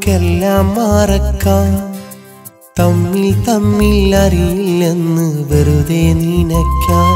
നമുക്കെല്ലാം മറക്കാം തമ്മിൽ തമ്മിൽ അറിയില്ലെന്ന് വെറുതെ നിനയ്ക്കാം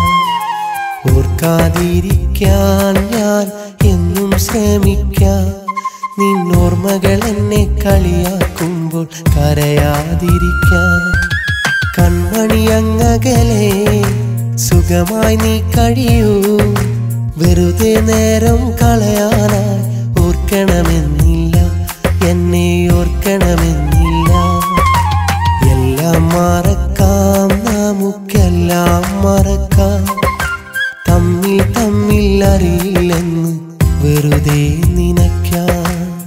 ഓർക്കാതിരിക്കാൻ ഞാൻ എന്നും ശ്രമിക്കാം നിന്നോർമ്മകൾ എന്നെ കളിയാക്കുമ്പോൾ കരയാതിരിക്കാൻ കൺമണി അങ്ങകലെ സുഖമായി നീ കഴിയൂ വെറുതെ നേരം കളയാനായി ഓർക്കണമെന്നില്ല എന്നെ ഓർക്കണമെന്നില്ല എല്ലാം മറക്കാം നമുക്കെല്ലാം മറക്കാം തമ്മിൽ തമ്മിൽ അറിയില്ലെന്ന് വെറുതെ നിനയ്ക്കാം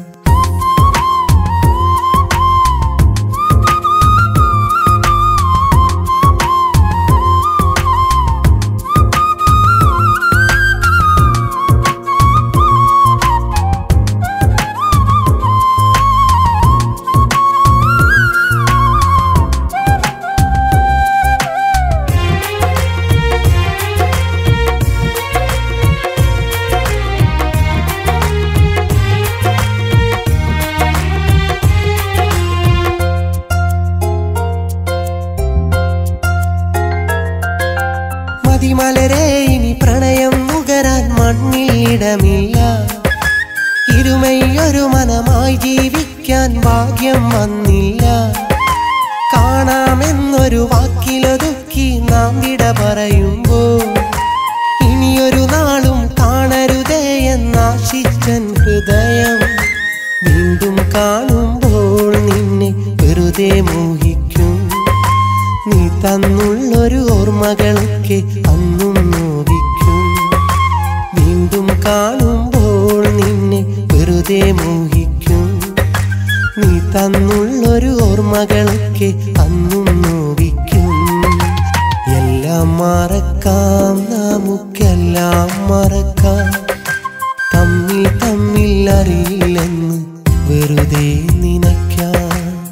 മതിമലരെ ഇനി പ്രണയം നുകരാൻ മണ്ണിലിടമില്ല ഇരുമയൊരു മനമായി ജീവിക്കാൻ ഭാഗ്യം വന്നില്ല കാണാമെന്നൊരു വാക്കിലൊതുക്കി നാം വിട പറയുമ്പോൾ ഇനിയൊരു നാളും കാണരുതേ എന്നാശിച്ചൻ ഹൃദയം വീണ്ടും കാണുമ്പോൾ നിന്നെ വെറുതെ മോഹിക്കും നീ തന്നുള്ളൊരു ഓർമ്മകളൊക്കെ അന്നും നോവിക്കും വീണ്ടും കാണുമ്പോൾ നിന്നെ വെറുതെ മോഹിക്കും നീ തന്നുള്ളൊരു ഓർമ്മകളൊക്കെ അന്നും നോവിക്കും എല്ലാം മറക്കാം നമുക്കെല്ലാം മറക്കാം തമ്മിൽ തമ്മിൽ അറിയില്ലെന്ന് വെറുതെ നിനയ്ക്കാം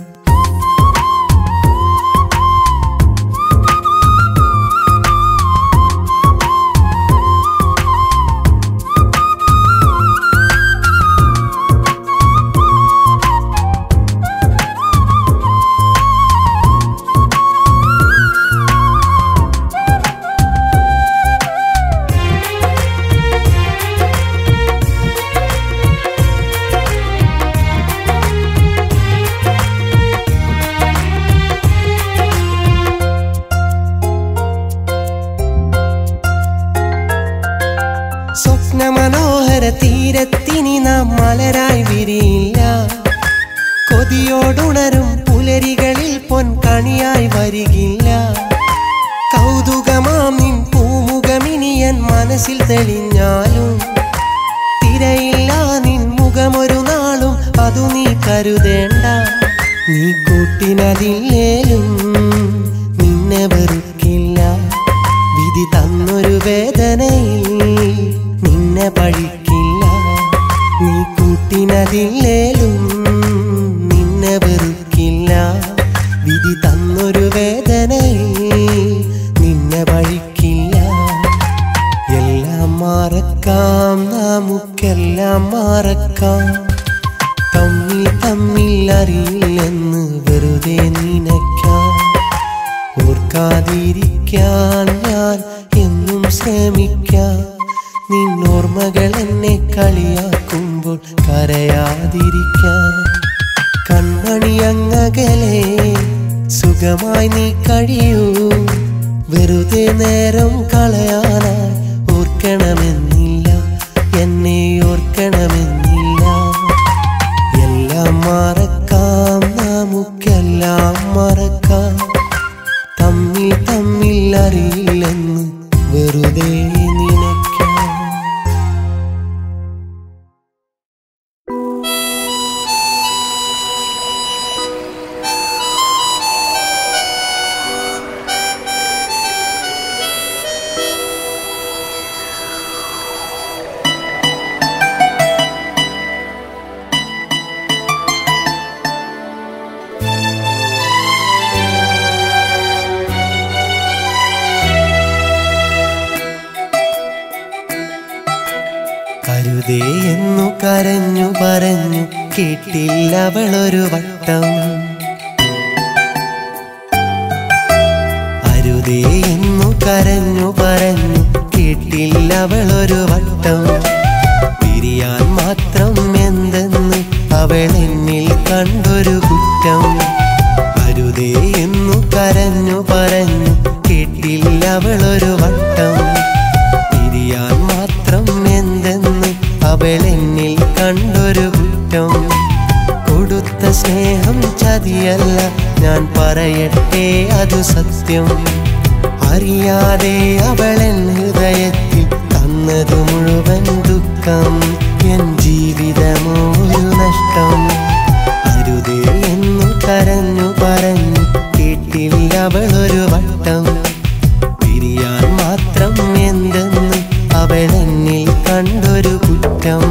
സ്വപ്ന മനോഹര തീരത്തിനി നാം മലരായി വിരിയില്ല കൊതിയോടുണരും പുലരികളിൽ പൊൻകണിയായി വരികില്ല കൗതുകമാം നിൻ പൂമുഖമിനിയൻ മനസ്സിൽ തെളിഞ്ഞാലും തിരയില്ല നിൻ മുഖമൊരു നാളും അതു നീ കരുതേണ്ട നീ കൂട്ടിനതില്ലേലും നിന്നെ വെറുക്കില്ല വിധി തന്നൊരു വേദനയിൽ നിന്നെ പഴിക്കില്ല നീ കൂട്ടിനതില്ലേലും നിന്നെ വെറുക്കില്ല വിധി തന്നൊരു വേദനയിൽ നിന്നെ പഴിക്കില്ല എല്ലാം മറക്കാം നമുക്കെല്ലാം മറക്കാം തമ്മിൽ തമ്മിൽ അറിയില്ലെന്ന് വെറുതെ നിനയ്ക്കാം ഓർക്കാതിരിക്കാൻ ഞാൻ എന്നും ശ്രമിക്കാം നിന്നോർമ്മകൾ എന്നെ കളിയാക്കുമ്പോൾ കരയാതിരിക്കാൻ കൺമണി അങ്ങകലെ സുഖമായി നീ കഴിയൂ വെറുതെ നേരം കളയാനായി ഓർക്കണമെന്നില്ല എന്നെ ഓർക്കണമെന്നില്ല എല്ലാം മറക്കാം നമുക്കെല്ലാം മറക്കാം തമ്മിൽ തമ്മിൽ അറിയില്ലെന്ന് വെറുതെ നിനയ്ക്കാം കരുതേ എന്നു കരഞ്ഞു പറഞ്ഞു കേട്ടില്ലവളൊരു വട്ടം അരുതേ എന്നു കരഞ്ഞു പറഞ്ഞു കേട്ടില്ലവളൊരു വട്ടം പിരിയാൻ മാത്രം എന്തെന്ന് അവൾ എന്നിൽ കണ്ടൊരു കുറ്റം അരുതേ എന്നു കരഞ്ഞു പറഞ്ഞു കേട്ടില്ലവളൊരു വട്ടം പിരിയാൻ മാത്രം എന്തെന്ന് അവൾ എന്നിൽ കണ്ടൊരു കുറ്റം കൊടുത്ത സ്നേഹം ചതിയല്ല ഞാൻ പറയട്ടെ അത് സത്യം അറിയാതെ അവളൻ ഹൃദയത്തിൽ തന്നത് മുഴുവൻ ദുഃഖം എൻ ജീവിതമോ ഒരു നഷ്ടം അരുതേ എന്നു കരഞ്ഞു പറഞ്ഞു കേട്ടില്ല അവളൊരു വട്ടം പിരിയാൻ മാത്രം എന്തെന്ന് അവളെന്നിൽ കണ്ടൊരു കുറ്റം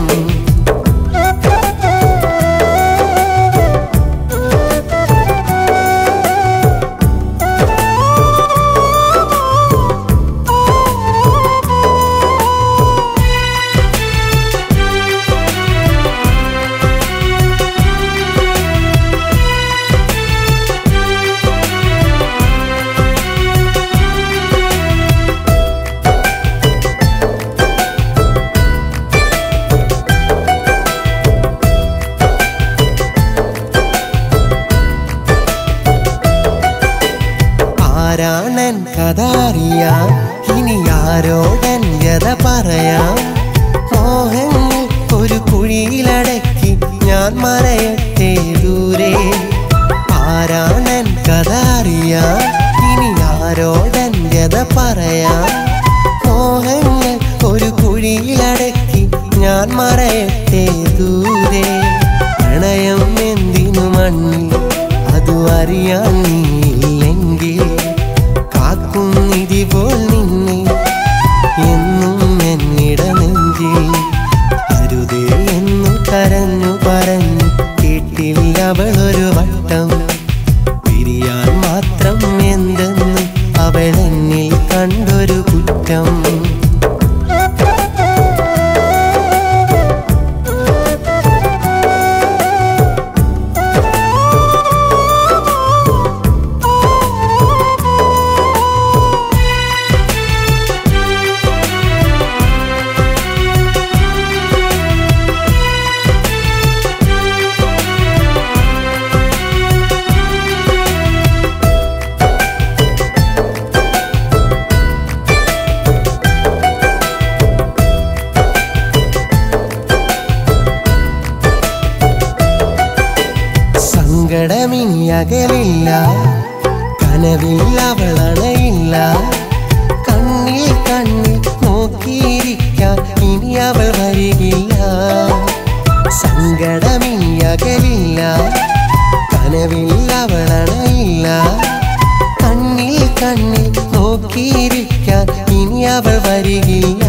ആരാണൻ കഥ അറിയാം ഇനി ആരോടൻ വ്യത പറയാം മോഹങ്ങൾ ഒരു കുഴിയിലടക്കി ഞാൻ മറയട്ടെ ദൂരെ ആരാണൻ കഥ അറിയാം ഇനി ആരോടൻ വ്യത പറയാം മോഹങ്ങൾ ഒരു കുഴിയിലടക്കി ഞാൻ മറയട്ടെ ദൂരെ പ്രണയം എന്തിനു മണ്ണിൽ അതു അറിയാൻ നീയില്ലെങ്കിൽ കാക്കും നിധിപോൽ നിന്നെ എന്നും എന്നിട നെഞ്ചിൽ അരുതേ എന്നു കരഞ്ഞു പറഞ്ഞു കേട്ടില്ല അവളൊരു വട്ടം പിരിയാൻ മാത്രം എന്തെന്ന് അവളെന്നിൽ കണ്ടൊരു കുറ്റം സങ്കടമിനി അകലില്ല കനവിൽ അവളണയില്ല കണ്ണിൽ കണ്ണിൽ നോക്കിയിരിക്കാൻ ഇനി അവൾ വരികില്ല സങ്കടമിനി അകലില്ല കനവിൽ അവളണയില്ല കണ്ണിൽ കണ്ണിൽ നോക്കിയിരിക്കാൻ ഇനി അവൾ വരികില്ല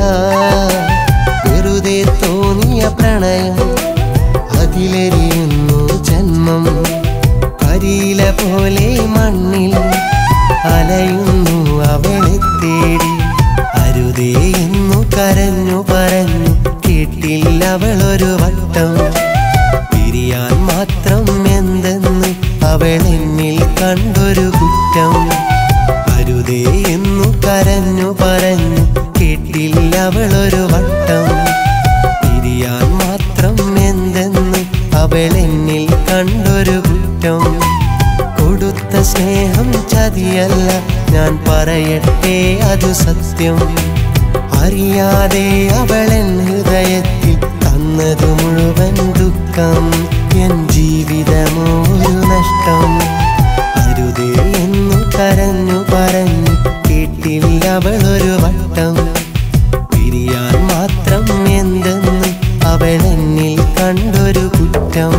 വെറുതെ തോന്നിയ പ്രണയം അതിലെരിയുന്നു ജന്മം കരിയില പോലെ മണ്ണിൽ അലയുന്നു അവളെ തേടി അരുതേ എന്നു കരഞ്ഞു പറഞ്ഞു കേട്ടില്ല അവളൊരു വട്ടം പിരിയാൻ മാത്രം എന്തെന്ന് അവളെന്നിൽ കണ്ടൊരു കുറ്റം അരുതേ എന്നു കരഞ്ഞു പറഞ്ഞു കേട്ടില്ല അവളൊരു വട്ടം പിരിയാൻ മാത്രം എന്തെന്ന് അവളെന്നിൽ കണ്ടൊരു കുറ്റം കൊടുത്ത സ്നേഹം ചതിയല്ല ഞാൻ പറയട്ടെ അത് സത്യം അറിയാതെ അവളൻ ഹൃദയത്തിൽ തന്നത് മുഴുവൻ ദുഃഖം എൻ ജീവിതമോ ഒരു നഷ്ടം അരുതേ എന്നു കരഞ്ഞു പറഞ്ഞു കേട്ടില്ല അവളൊരു വട്ടം പിരിയാൻ മാത്രം എന്തെന്ന് അവളെന്നിൽ കണ്ടൊരു കുറ്റം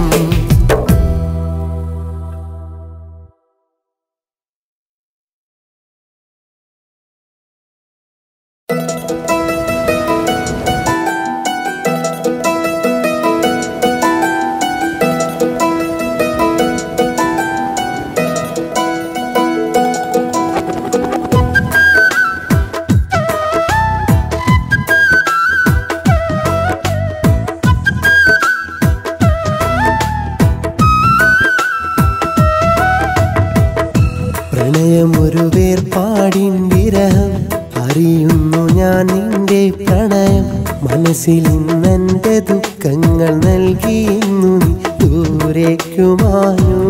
വേർപാടിൻ വിരഹം അറിയുന്നു ഞാൻ നിന്റെ പ്രണയം മനസ്സിൽ ഇന്നെന്റെ ദുഃഖങ്ങൾ നൽകിയുന്നു നീ ദൂരേക്കുമാനു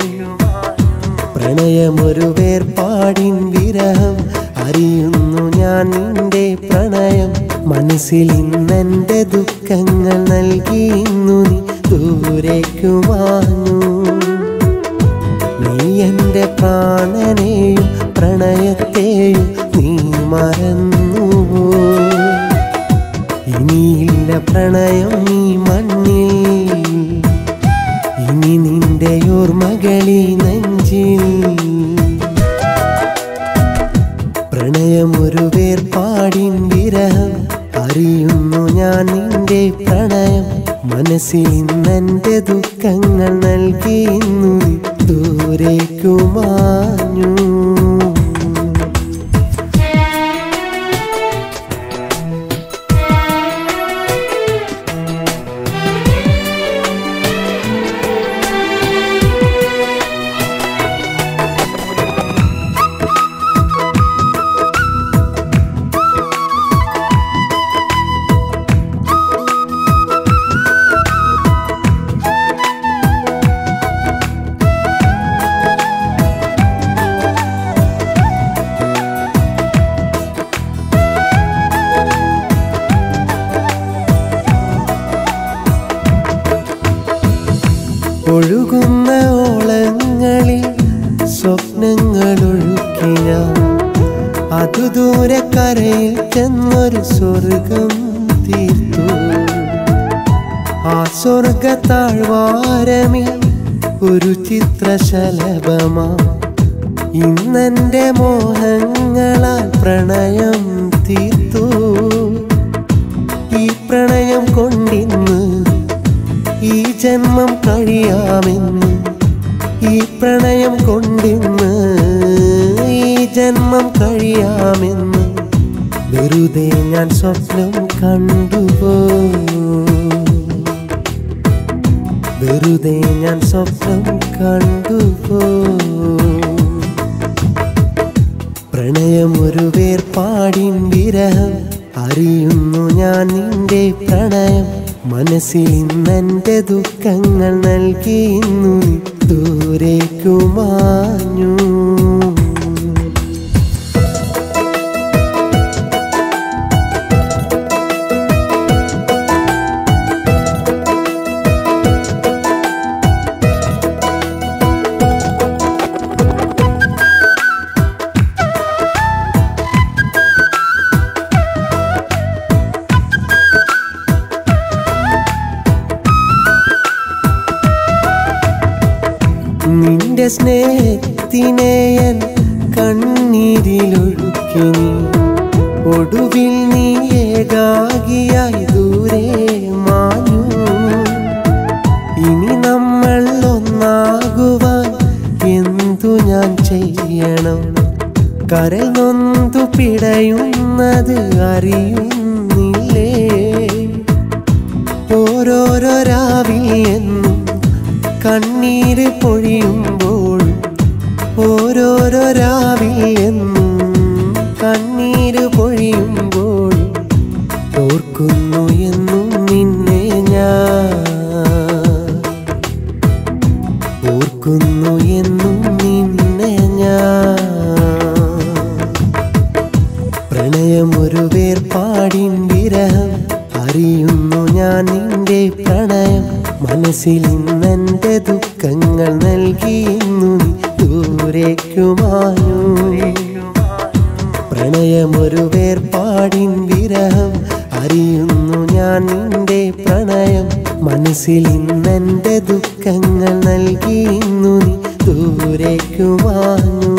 പ്രണയമൊരു വേർപാടിൻ വിരഹം അറിയുന്നു ഞാൻ നിന്റെ പ്രണയം മനസ്സിൽ ഇന്നെന്റെ ദുഃഖങ്ങൾ നൽകിയുന്നു നീ ദൂരേക്കുമാനു നീ എൻ്റെ പ്രാണനെയും പ്രണയത്തെയും നീ മറന്നുവോ ഇനിയില്ല പ്രണയം നീ മണ്ണിൽ ഇനി നിന്റെ ഓർമ്മകളി നെഞ്ചിൽ പ്രണയമൊരു വേർപാടിൻ വിരഹം അറിയുന്നു ഞാൻ നിന്റെ പ്രണയം മനസ്സിൽ ഇന്നെന്റെ ദുഃഖങ്ങൾ നൽകിയുന്നു നീ ദൂരേക്കുമാഞ്ഞു ഒഴുകുന്ന ഓളങ്ങളിൽ സ്വപ്നങ്ങളൊഴുക്കി ഞാൻ അതു ദൂരെ കരയിൽ ചെന്നൊരു സ്വർഗം തീർത്തു ആ സ്വർഗ താഴ്വാരമിൽ ഒരു ചിത്രശലഭമാ ഇന്നെന്റെ മോഹങ്ങളാൽ പ്രണയം തീർത്തു ഈ പ്രണയം കൊണ്ടിന്ന് ഈ ജന്മം കഴിയാമെന്ന് ഈ പ്രണയം കൊണ്ടിന്ന് ഈ ജന്മം കഴിയാമെന്ന് വെറുതെ ഞാൻ സ്വപ്നം കണ്ടുപോ വെറുതെ ഞാൻ സ്വപ്നം കണ്ടുപോ പ്രണയമൊരു വേർപാടിൻ വിരഹം അറിയുന്നു ഞാൻ നിന്റെ പ്രണയം മനസ്സിൽ ഇന്നെന്റെ ദുഃഖങ്ങൾ നൽകിയുന്നു നീ ദൂരേക്കുമാഞ്ഞു നിന്റെ സ്നേഹത്തിനെയൻ കണ്ണീരിലൊഴുക്കി നീ ഒടുവിൽ നീ ഏകാകിയായി ദൂരെ മാഞ്ഞു ഇനി നമ്മൾ ഒന്നാകുവാൻ എന്തു ഞാൻ ചെയ്യണം കരൽ നൊന്തു പിടയുന്നത് അറിയുന്നില്ലേ ഓരോരോ രാവിൽ എന്നും കണ്ണീര് പൊഴിയുമ്പോൾ ഓരോരോ രാവിൽ എന്നും കണ്ണീര് പൊഴിയുമ്പോൾ ഓർക്കുന്നു എന്നും നിന്നെ ഞാൻ ഓർക്കുന്നു എന്നും നിന്നെ ഞാൻ പ്രണയമൊരു വേർപാടിൻ വിരഹം അറിയുന്നു ഞാൻ നിന്റെ പ്രണയം മനസ്സിൽ ഇന്നെന്റെ ദുഃഖങ്ങൾ നൽകിയുന്നു നീ ദൂരേക്കുമാനു പ്രണയമൊരു വേർപാടിൻ വിരഹം അറിയുന്നു ഞാൻ നിന്റെ പ്രണയം മനസ്സിൽ ഇന്നെന്റെ ദുഃഖങ്ങൾ നൽകിയുന്നു നീ ദൂരേക്കുമാനു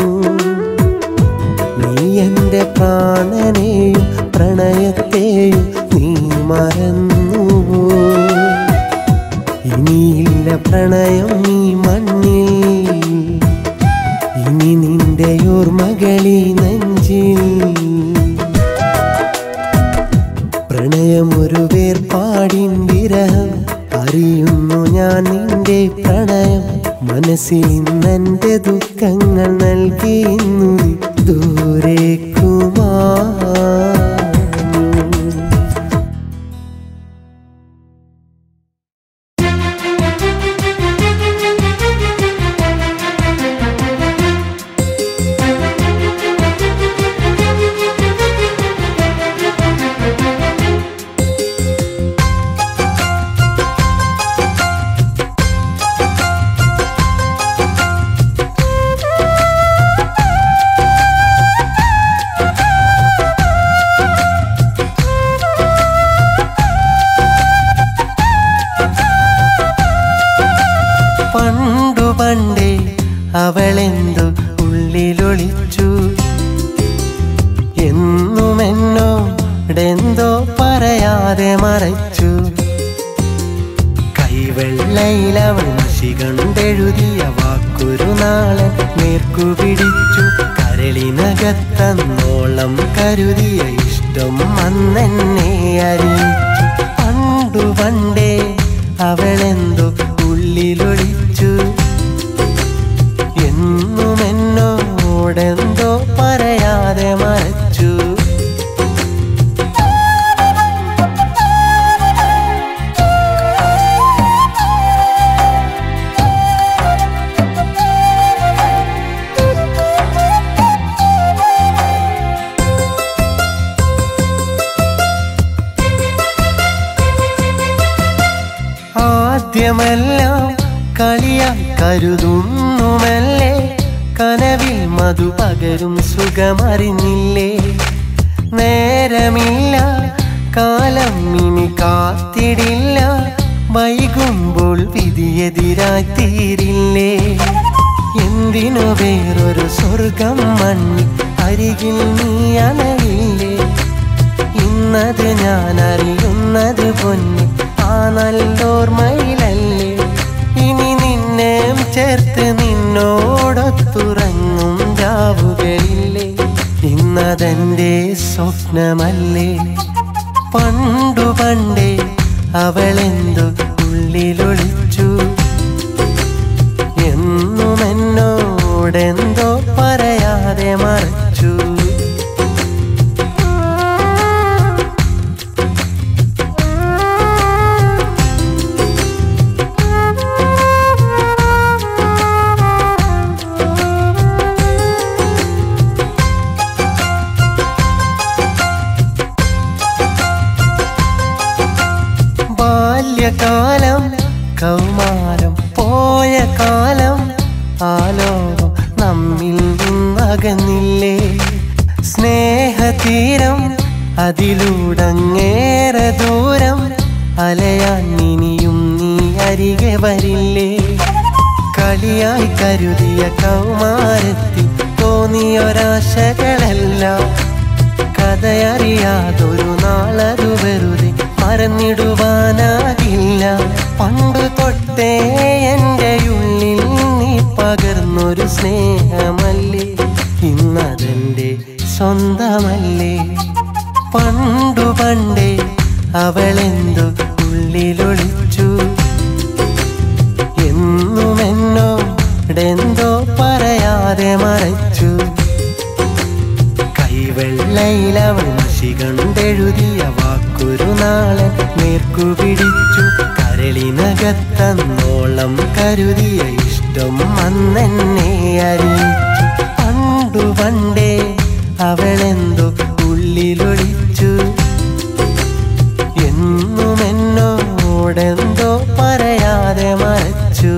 നീ എൻ്റെ പ്രാണനെയും പ്രണയത്തെയും നീ മറന്നുവോ ഇനിയില്ല പ്രണയം നീ മണ്ണിൽ ഇനി നിന്റെ ഓർമ്മകളി നെഞ്ചിൽ പ്രണയമൊരു വേർപാടിൻ വിരഹം അറിയുന്നു ഞാൻ നിന്റെ പ്രണയം മനസ്സിൽ ഇന്നെന്റെ ദുഃഖങ്ങൾ നൽകിയുന്നു നീ ദൂരേക്കുമാ പണ്ടു പണ്ടേ അവളെന്തു ഉള്ളിലൊളിച്ചു എന്നുമെന്നോടെന്തോ പറയാതെ മറച്ചു കൈവെള്ളയിൽ അവൾ മഷി കണ്ടെഴുതിയ വാക്കൊരു നാളെ നേർക്കു പിടിച്ചു കരളിനകത്തന്നോളം കരുതിയ ഇഷ്ടം അന്നെന്നെ അറിയിച്ചു പണ്ടു പണ്ടേ അവളെന്തോ ഉള്ളിലൊളിച്ചു എന്നുമെന്നോടെന്തോ പറയാതെ മറച്ചു ആദ്യമെല്ലാം കളിയായി കരുതുന്നുമല്ലേ കനവിൽ മധു പകരും സുഖമറിഞ്ഞില്ലേ നേരമില്ല കാലം ഇനി കാത്തിടില്ല വൈകുമ്പോൾ വിധിയെതിരായി തീരില്ലേ എന്തിനു വേറൊരു സ്വർഗം മണ്ണി അരികിൽ നീ അണയില്ലേ ഇന്നത് ഞാൻ അറിയുന്നത് പൊന്നി ആ നല്ലോർമ്മയിലല്ലേ ഇനി നിന്നെ ചേർത്ത് നിന്നോടൊത്തുറങ്ങും രാവുകളില്ലേ ഇന്നതെന്റെ സ്വപ്നമല്ലേ പണ്ടു പണ്ടേ അവളെന്തു ഉള്ളിലൊളിച്ചു എന്നുമെന്നോടെന്തോ പറയാതെ മറച്ചു ബാല്യകാലം കൗമാരം പോയ കാലം ആലോകം നമ്മിൽ നിന്നകന്നില്ലേ സ്നേഹതീരം അതിലൂടങ്ങേറെ ദൂരം അലയാൻ ഇനിയും നീ അരികെ വരില്ലേ കളിയായി കരുതിയ കൗമാരത്തിൽ തോന്നിയൊരാശകളെല്ലാം കഥയറിയാതൊരു നാളതു വെറുതെ മറന്നിടുവാനാകില്ല പണ്ടു തൊട്ടേ എൻ്റെ ഉള്ളിൽ നീ പകർന്നൊരു സ്നേഹമല്ലേ ഇന്നതെൻ്റെ സ്വന്തമല്ലേ പണ്ടു പണ്ടേ അവളെന്തു ഉള്ളിലൊളിച്ചു എന്നുമെന്നോടെന്തോ പറയാതെ മറച്ചു കൈവെള്ളയിൽ അവൾ മഷി കണ്ടെഴുതിയ വാക്കൊരു നാളെ നേർക്കു പിടിച്ചു കരളിനകത്തന്നോളം കരുതിയ ഇഷ്ടം അന്നെന്നെ അറിയിച്ചു പണ്ടു പണ്ടേ അവളെന്തോ ഉള്ളിലൊളിച്ചു എന്നുമെന്നോടെന്തോ പറയാതെ മറച്ചു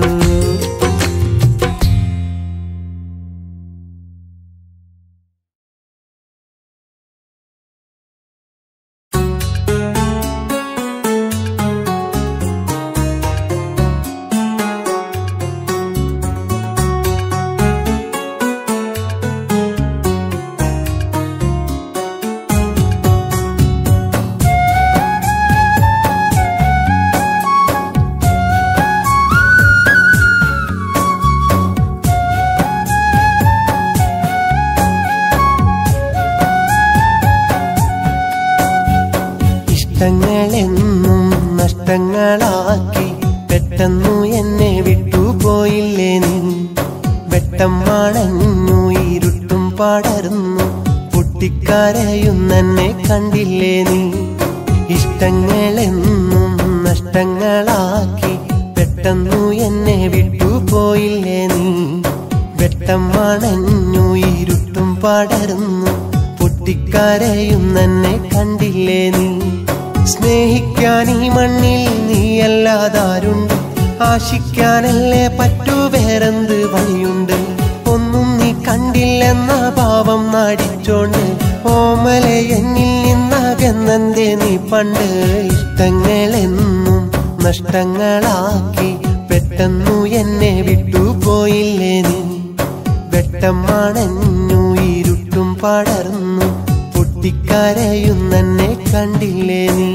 ഇഷ്ടങ്ങളെന്നും നഷ്ടങ്ങളാക്കി പെട്ടെന്നു എന്നെ വിട്ടുപോയില്ലേ നീ വെട്ടം വളഞ്ഞു ഇരുട്ടും പടർന്നു പൊട്ടിക്കരയുന്നെന്നെ കണ്ടില്ലേ നീ ഇഷ്ടങ്ങളെന്നും നഷ്ടങ്ങളാക്കി പെട്ടെന്നു എന്നെ വിട്ടുപോയില്ലേ നീ വെട്ടം മണഞ്ഞു ഇരുട്ടും പടർന്നു പൊട്ടിക്കരയുന്നെന്നെ കണ്ടില്ലേ നീ സ്നേഹിക്കാൻ ഈ മണ്ണിൽ നീയല്ലാതാരുണ്ട് ആശിക്കാനല്ലേ പറ്റൂ വേറെന്ത് വഴിയുണ്ട് ഒന്നും നീ കണ്ടില്ലെന്ന ഭാവം നാടിച്ചോണ്ട് ഓമലെ എന്നിൽ നിന്നകന്നെന്തേ നീ പണ്ട് ഇഷ്ടങ്ങളെന്നും നഷ്ടങ്ങളാക്കി പെട്ടെന്നു എന്നെ വിട്ടുപോയില്ലേ നീ വെട്ടം മണഞ്ഞു ഇരുട്ടും പടർന്നു പൊട്ടിക്കരയുന്നെന്നെ കണ്ടില്ലേ നീ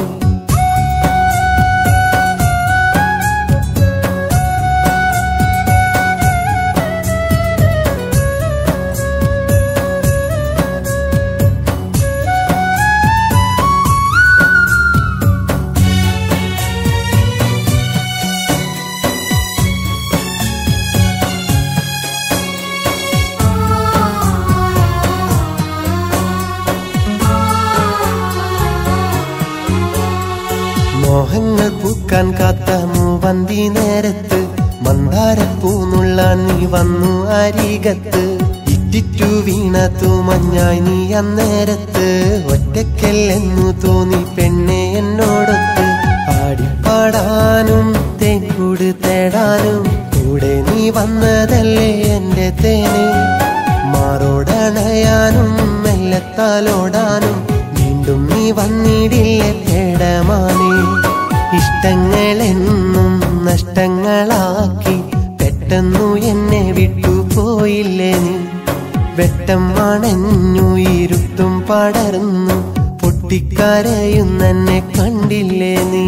മോഹങ്ങൾ പൂക്കാൻ കാത്ത മൂവന്തി നേരത്ത് മന്ദാരപ്പൂന്നുള്ളാൻ നീ വന്നു അരികത്ത് ഇറ്റിറ്റു വീണത്തു മഞ്ഞായി നീ അന്നേരത്ത് ഒറ്റയ്ക്കല്ലെന്നു തോന്നി പെണ്ണെ എന്നോടൊത്ത് ആടിപ്പാടാനും തേൻകൂട് തേടാനും കൂടെ നീ വന്നതല്ലേ എന്റെ തേന് മാറോടണയാനും മെല്ലത്താലോടാനും വീണ്ടും നീ വന്നിടില്ലേ തേടമാനേ ഇഷ്ടങ്ങളെന്നും നഷ്ടങ്ങളാക്കി പെട്ടെന്നു എന്നെ വിട്ടുപോയില്ലേ നീ വെട്ടം മണഞ്ഞു ഇരുട്ടും പടർന്നു പൊട്ടിക്കരയുന്നെന്നെ കണ്ടില്ലേ നീ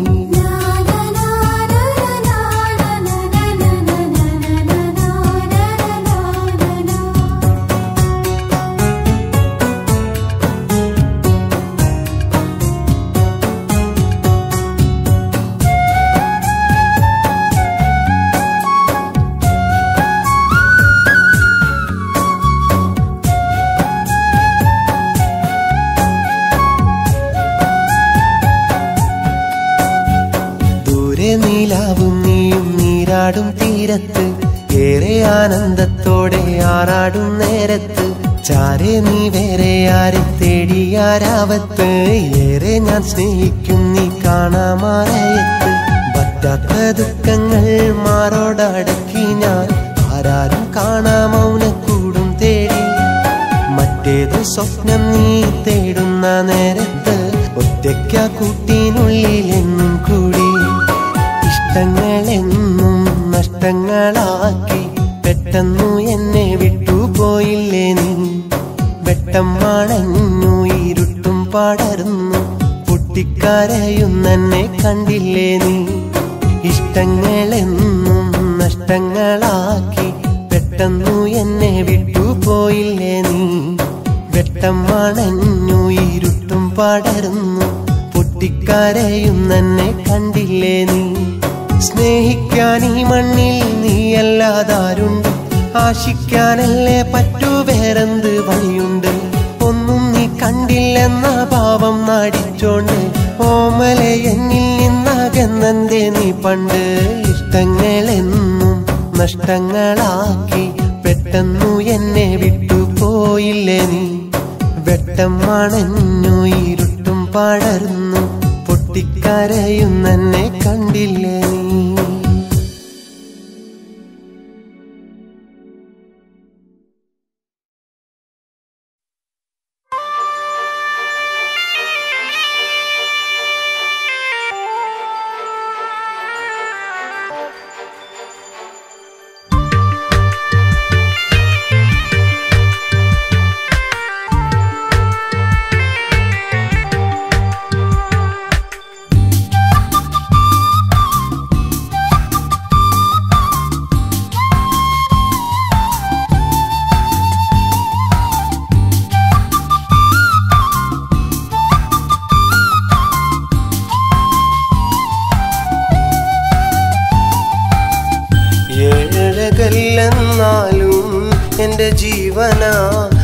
ദൂരെ നീലാവും നീയും നീരാടും തീരത്ത് ഏറെ ആനന്ദത്തോടെ ആറാടും നേരത്ത് ചാരെ നീ വേറെ ആരെ തേടിയാരാവത്ത് ഏറെ ഞാൻ സ്നേഹിക്കും നീ കാണാമാറയത്ത് പറ്റാത്ത ദുഃഖങ്ങൾ മാറോടടക്കി ഞാൻ ആരാരും കാണാ മൗനക്കൂടും തേടി മറ്റേതു സ്വപ്നം നീ തേടുന്ന നേരത്ത് ഒറ്റയ്ക്ക കൂട്ടിനുള്ളിൽ എന്നും കൂടി ഇഷ്ടങ്ങളെന്നും നഷ്ടങ്ങളാക്കി പെട്ടെന്നു എന്നെ വിട്ടുപോയില്ലേ നീ വെട്ടം മണഞ്ഞു ഇരുട്ടും പടർന്നു പൊട്ടിക്കരയുന്നെന്നെ കണ്ടില്ലേ നീ ഇഷ്ടങ്ങളെന്നും നഷ്ടങ്ങളാക്കി പെട്ടെന്നു എന്നെ വിട്ടുപോയില്ലേ നീ വെട്ടം മണഞ്ഞു ഇരുട്ടും പടർന്നു പൊട്ടിക്കരയുന്നെന്നെ കണ്ടില്ലേ നീ സ്നേഹിക്കാൻ ഈ മണ്ണിൽ നീയല്ലാതാരുണ്ട് ആശിക്കാനല്ലേ പറ്റൂ വേറെന്ത് വഴിയുണ്ട് ഒന്നും നീ കണ്ടില്ലെന്ന ഭാവം നാടിച്ചോണ്ട് ഓമലെ എന്നിൽ നിന്നകന്നെന്തേ നീ പണ്ട് ഇഷ്ടങ്ങളെന്നും നഷ്ടങ്ങളാക്കി പെട്ടെന്നു എന്നെ വിട്ടുപോയില്ലേ നീ വെട്ടം മണഞ്ഞു ഇരുട്ടും പടർന്നു പൊട്ടിക്കരയുന്നെന്നെ കണ്ടില്ലേ നീ ഏഴകല്ലെന്നാലും എൻ്റെ ജീവ ജീവനാ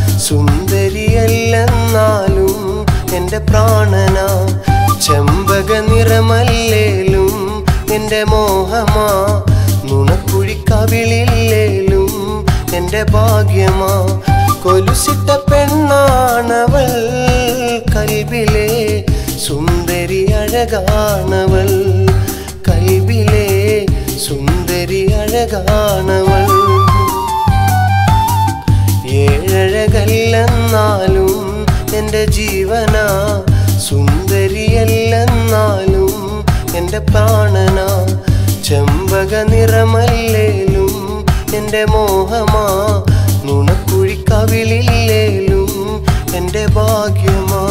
സുന്ദരിയല്ലെന്നാലും എൻ്റെ പ്രാണനാ ചെമ്പക നിറമല്ലേലും എൻ്റെ മോഹമാ നുണക്കുഴി കവിളില്ലേലും എൻ്റെ ഭാഗ്യമാ കൊലുസിട്ട പെണ്ണാണവൾ കൽവിലെ സുന്ദരി അഴകാണവൾ കൽവിലെ സുന്ദരി അഴകാണവൾ ഏഴഴകല്ലെന്നാലും എൻ്റെ ജീവനാ സുന്ദരിയല്ലെന്നാലും എൻ്റെ പ്രാണനാ ചെമ്പക നിറമല്ലേലും എൻ്റെ മോഹമാ നുണക്കുഴി കവിളില്ലേലും എൻ്റെ ഭാഗ്യമാ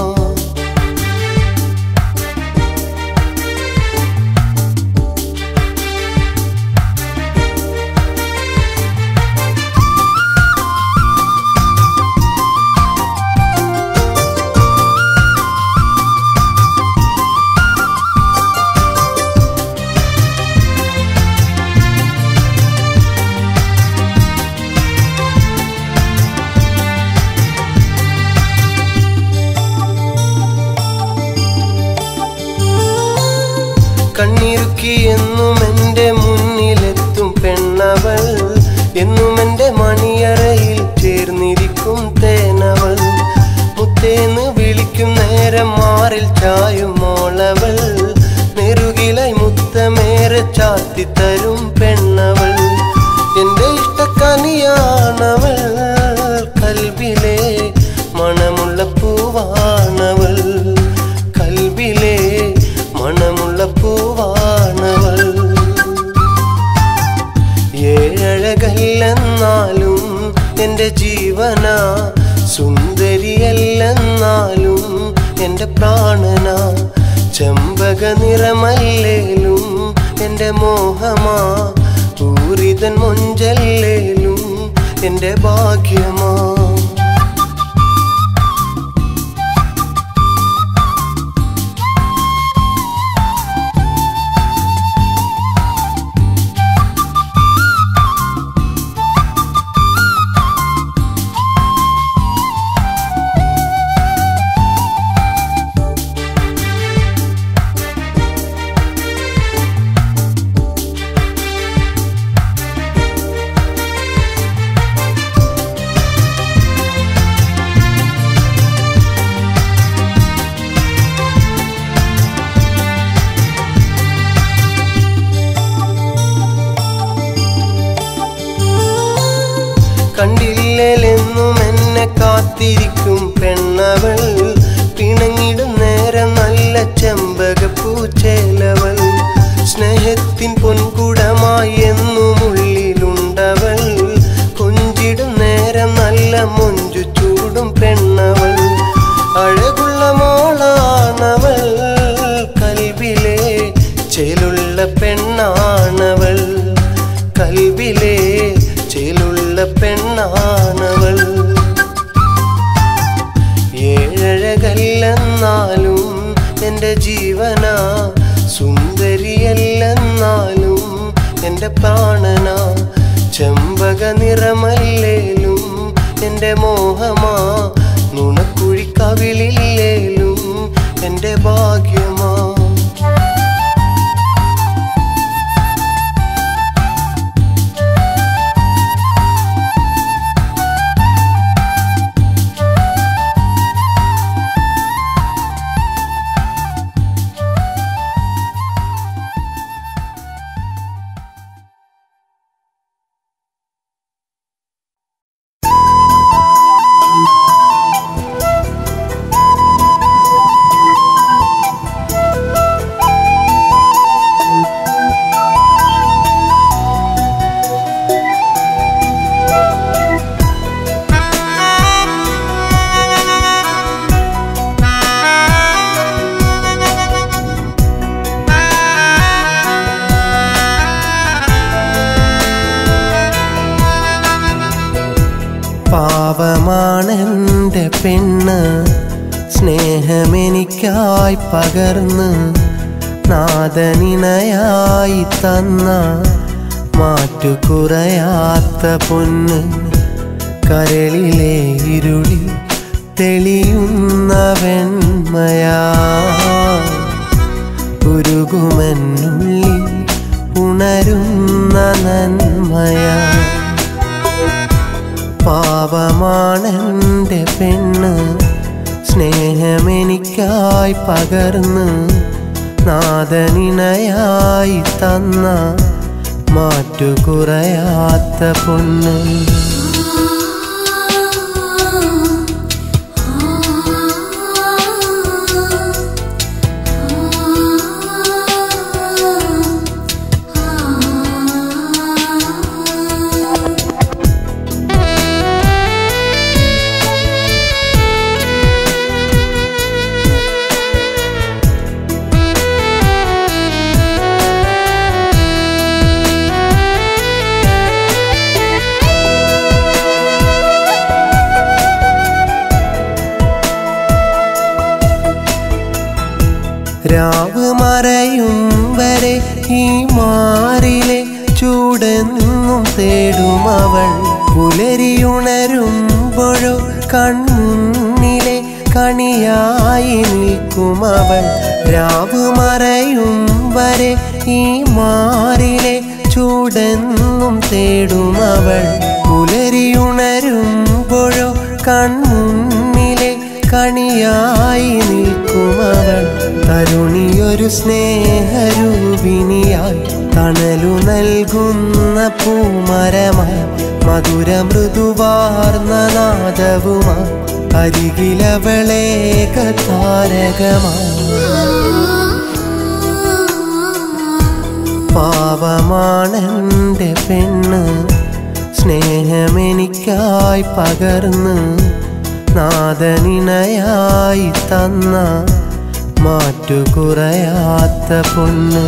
കണ്ണിറുക്കി എന്നും എൻ്റെ മുന്നിലെത്തും പെണ്ണവൾ എന്നും എൻ്റെ മണിയറയിൽ ചേർന്നിരിക്കും തേനവൾ മുത്തേന്ന് വിളിക്കും നേരം മാറിൽ ചായും മോളവൾ നെറുകിലായി മുത്തമേറെ ചാത്തിത്തരും പെണ്ണവൾ എൻ്റെ ഇഷ്ടക്കനിയാണവൾ കൽവിലെ മണമുള്ള പൂവാണവൾ കൽവിലെ മണമുള്ള പൂവാണവൾ ഏഴഴകല്ലെന്നാലും എൻ്റെ ജീവനാ സുന്ദരിയല്ലെന്നാലും എൻ്റെ പ്രാണനാ ചെമ്പക നിറമല്ലേലും എൻ്റെ മോഹമാ പൂരിതൻ മൊഞ്ചല്ലേലും എൻ്റെ ഭാഗ്യമാ കണ്ടില്ലെന്നും എന്നെ കാത്തിരിക്കും പെണ്ണവൾ പിണങ്ങിടും നേരം നല്ല ചെമ്പകപ്പൂച്ചേലവൾ സ്നേഹത്തിൻ പൊൻകുടമായി എന്നും ഉള്ളിലുണ്ടവൾ കൊഞ്ചിടും നേരം നല്ല മൊഞ്ചു ചൂടും പെണ്ണവൾ അഴകുള്ള മോളാണവൾ കൽവിലെ ചേലുള്ള പെണ്ണാണവൾ കൽവിലെ ചേലുള്ള പെണ്ണാണവൾ ഏഴഴകല്ലെന്നാലും എൻ്റെ ജീവനാ സുന്ദരിയല്ലെന്നാലും എൻ്റെ പ്രാണനാ ചെമ്പക നിറമല്ലേലും എൻ്റെ മോഹമാ നുണക്കുഴി കവിളില്ലേലും എൻ്റെ ഭാഗ്യമാ പാവമാണെൻ്റെ പെണ്ണ് സ്നേഹമെനിക്കായി പകർന്ന് നാദനിണയായി തന്ന മാറ്റുകുറയാത്ത പൊന്ന് കരളിലെ ഇരുളി തെളിയുന്ന വെണ്മയാ ഉരുകുമെന്നുള്ളിൽ ഉണരുന്ന നന്മയാ പാപമാണെൻ്റെ പെണ്ണ് സ്നേഹമെനിക്കായി പകർന്ന് നാദനിണയായി തന്ന മാറ്റുകുറയാത്ത പൊണ്ണ് രാവ് മറയും വരെ ഈ മാറിലെ ചൂടെന്നും തേടും അവൾ പുലരിയുണരുമ്പോഴോ കൺമുന്നിലെ കണിയായി നിൽക്കും അവൾ രാവ് മറയും വരെ ഈ മാറിലെ ചൂടെന്നും തേടും അവൾ പുലരിയുണരുമ്പോഴോ കൺമുന്നിലെ കണിയായി നിൽക്കും അവൾ തരുണിയൊരു സ്നേഹരൂപിണിയായി തണലു നൽകുന്ന പൂമരമായി മധുര മൃദുവാർന്ന നാദവുമായി അരികിലവളേക താരകമായി പാവമാണെൻ്റെ പെണ്ണ് സ്നേഹമെനിക്കായി പകർന്ന് നാദനിണയായി തന്ന മാറ്റുകുറയാത്ത പൊണ്ണ്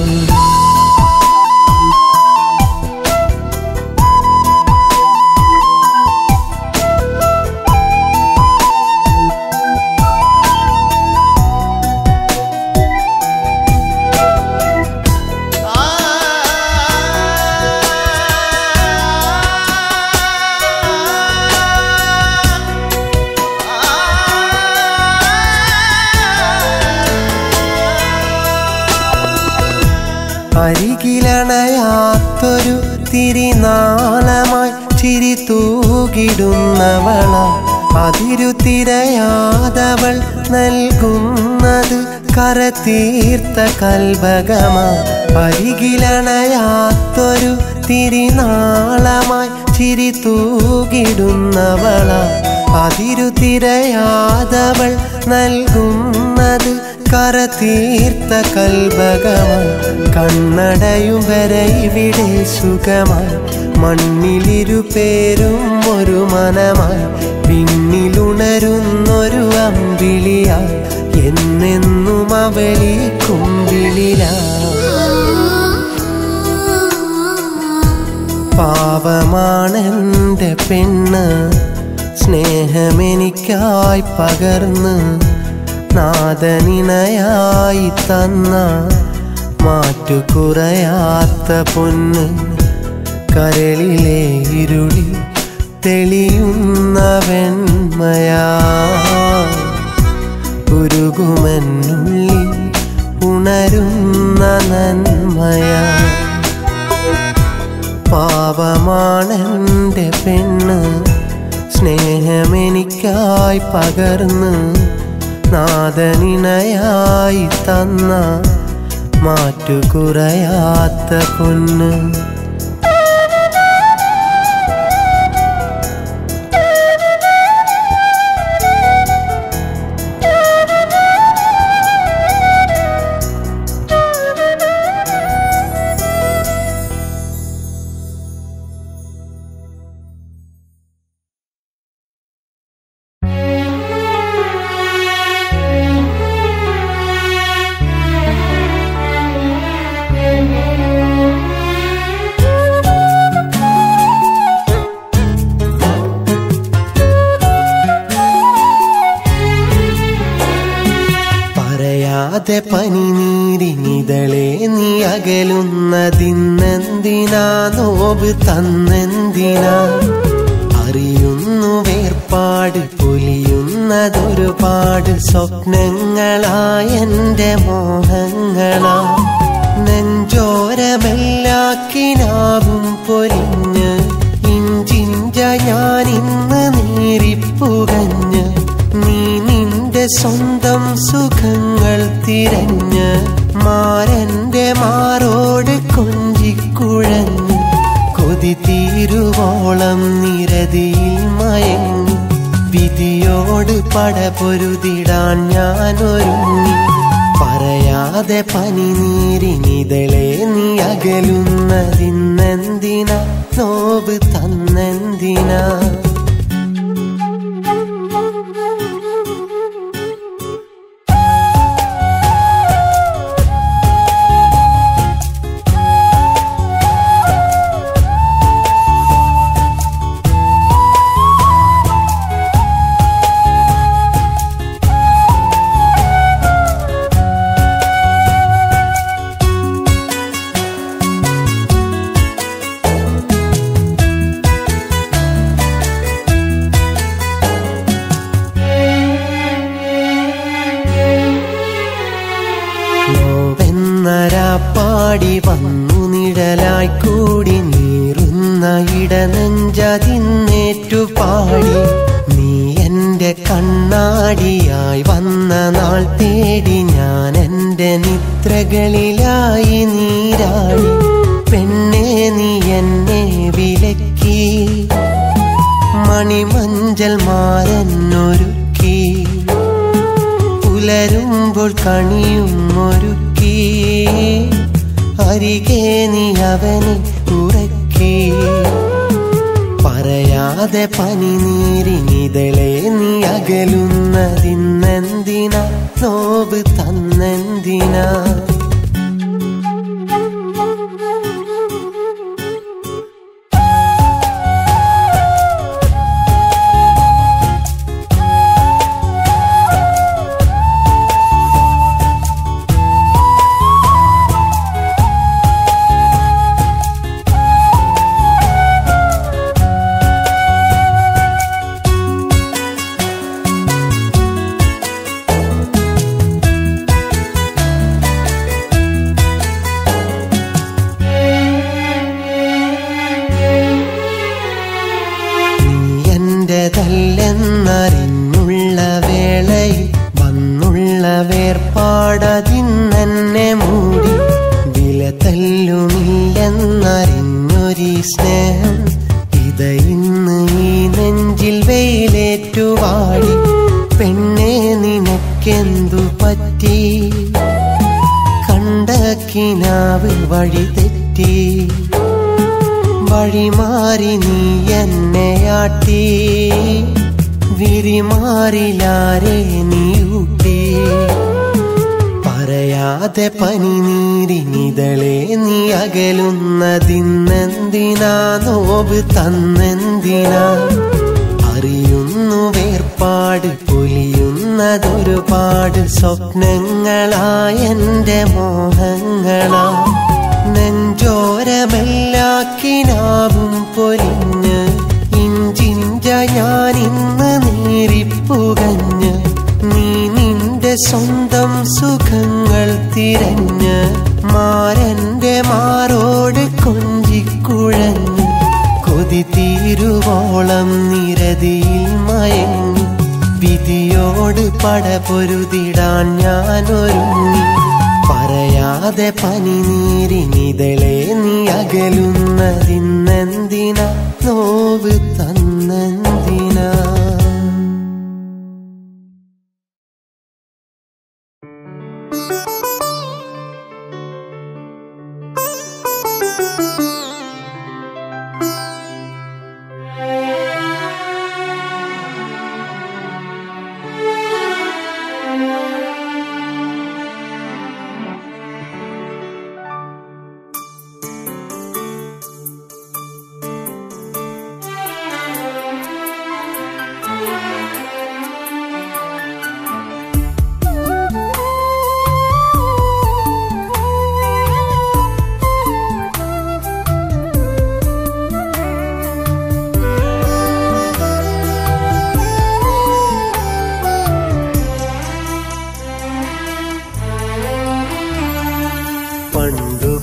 അരികിലണയാത്തൊരു തിരിനാളമായി ചിരി തൂകിടുന്നവള അതിരു തിരയാതവൾ നൽകുന്നത് കരതീർത്ത കൽഭകമാ അരികിലണയാത്തൊരു തിരിനാളമായി ചിരി തൂകിടുന്നവള അതിരു തിരയാതവൾ നൽകുന്നത് കരതീർത്ത കൽഭകമായി കണ്ണടയും വരെ ഇവിടെ സുഖമായി മണ്ണിലിരു പേരും ഒരു മനമായി പിന്നിലുണരുന്നൊരു അമ്പിളിയായി എന്നെന്നും അവളി കുമ്പിളിലായി പാവമാണെൻ്റെ പെണ്ണ് സ്നേഹമെനിക്കായി പകർന്ന് നാദനിണയായി തന്ന മാറ്റുകുറയാത്ത പൊന്ന് കരളിലെ ഇരുളി തെളിയുന്ന വെണ്മയാ ഉരുകുമെന്നുള്ളിൽ ഉണരുന്ന നന്മയാ പാവമാണെൻ്റെ പെണ്ണ് സ്നേഹമെനിക്കായി പകർന്ന് നാദനിണയായി തന്ന മാറ്റുകുറയാത്ത പൊന്ന് പറയാതെ പനിനീരിനിതളെ നീ അകലുന്നതിന്നെന്തിനാ നോവ് തന്നെന്തിനാ അറിയുന്നു വേർപാട് പൊലിയുന്നതൊരുപാട് സ്വപ്നങ്ങളായെന്റെ മോഹങ്ങളാ നെഞ്ചോരമെല്ലാക്കിനാവും പൊലിഞ്ഞ് ഇഞ്ചിഞ്ച ഞാൻ ഇന്ന് നേരിപ്പുകഞ്ഞ് നീ നിന്റെ സ്വന്തം സുഖങ്ങൾ തിരഞ്ഞ് മാരന്റെ മാറോട് കൊഞ്ചിക്കുഴഞ്ഞ് കൊതി തീരുവോളം നിരതിയിൽ മയങ്ങി വിധിയോട് പടപൊരുതിടാൻ ഞാൻ ഒരുങ്ങി പറയാതെ പനിനീരിനിതളെ നീ അകലുന്നതിന്നെന്തിനാ നോവ് തന്നെന്തിനാ നോവെന്നരാപ്പാടി വന്നു നിഴലായി കൂടി നീറുന്ന ഇടനെഞ്ചതിന്നേറ്റു പാടി നീ എന്റെ കണ്ണാടിയായി വന്ന നാൾ തേടി ഞാൻ എന്റെ നിദ്രകളിലായി നീരാടി പെണ്ണെ നീ എന്നെ വിലക്കി മണിമഞ്ചൽ മാരന്നൊരുക്കി പുലരുമ്പോൾ കണിയും ഒരുക്കി അരികെ നീ അവനെ ഉറക്കി പറയാതെ പനിനീരിനിതളെ നീ അകലുന്നതിന്നെന്തിനാ നോവ് തന്നെന്തിനാ നീ എന്റേതല്ലെന്നറിഞ്ഞുള്ള വേളയിൽ വന്നുള്ള വേർപാടതിന്നെന്നെ മൂടി വില തല്ലുമില്ലെന്നറിഞ്ഞൊരീ സ്നേഹം ഇത് ഇന്ന് ഈ നെഞ്ചിൽ വെയിലേറ്റുവാടി പെണ്ണെ നിനക്കെന്തു പറ്റി കണ്ട കിനാവ് വഴി തെറ്റി വഴിമാറി നീ എന്നെയാട്ടി വിരിമാറിലാരെ നീ ഊട്ടി പറയാതെ പനിനീരിനിതളെ നീ അകലുന്നതിന്നെന്തിനാ നോവ് തന്നെന്തിനാ അറിയുന്നു വേർപാട് പൊലിയുന്നതൊരുപാട് സ്വപ്നങ്ങളായെന്റെ മോഹങ്ങളാ നെഞ്ചോരമെല്ലാക്കിനാവും പൊലിഞ്ഞ് ഇഞ്ചിഞ്ച ഞാൻ ഇന്ന് നേരിപ്പുകഞ്ഞ് നീ നിന്റെ സ്വന്തം സുഖങ്ങൾ തിരഞ്ഞ് മാരന്റെ മാറോട് കൊഞ്ചിക്കുഴഞ്ഞ് കൊതി തീരുവോളം നിരതിയിൽ മയങ്ങി വിധിയോട് പടപൊരുതിടാൻ ഞാൻ ഒരുങ്ങി പറയാതെ പനിനീരിനിതളെ നീ അകലുന്നതിന്നെന്തിനാ നോവ് തന്നെന്തിനാ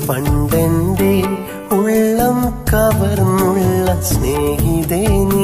പണ്ടെന്റെ ഉള്ളം കവർന്നുള്ള സ്നേഹിതേ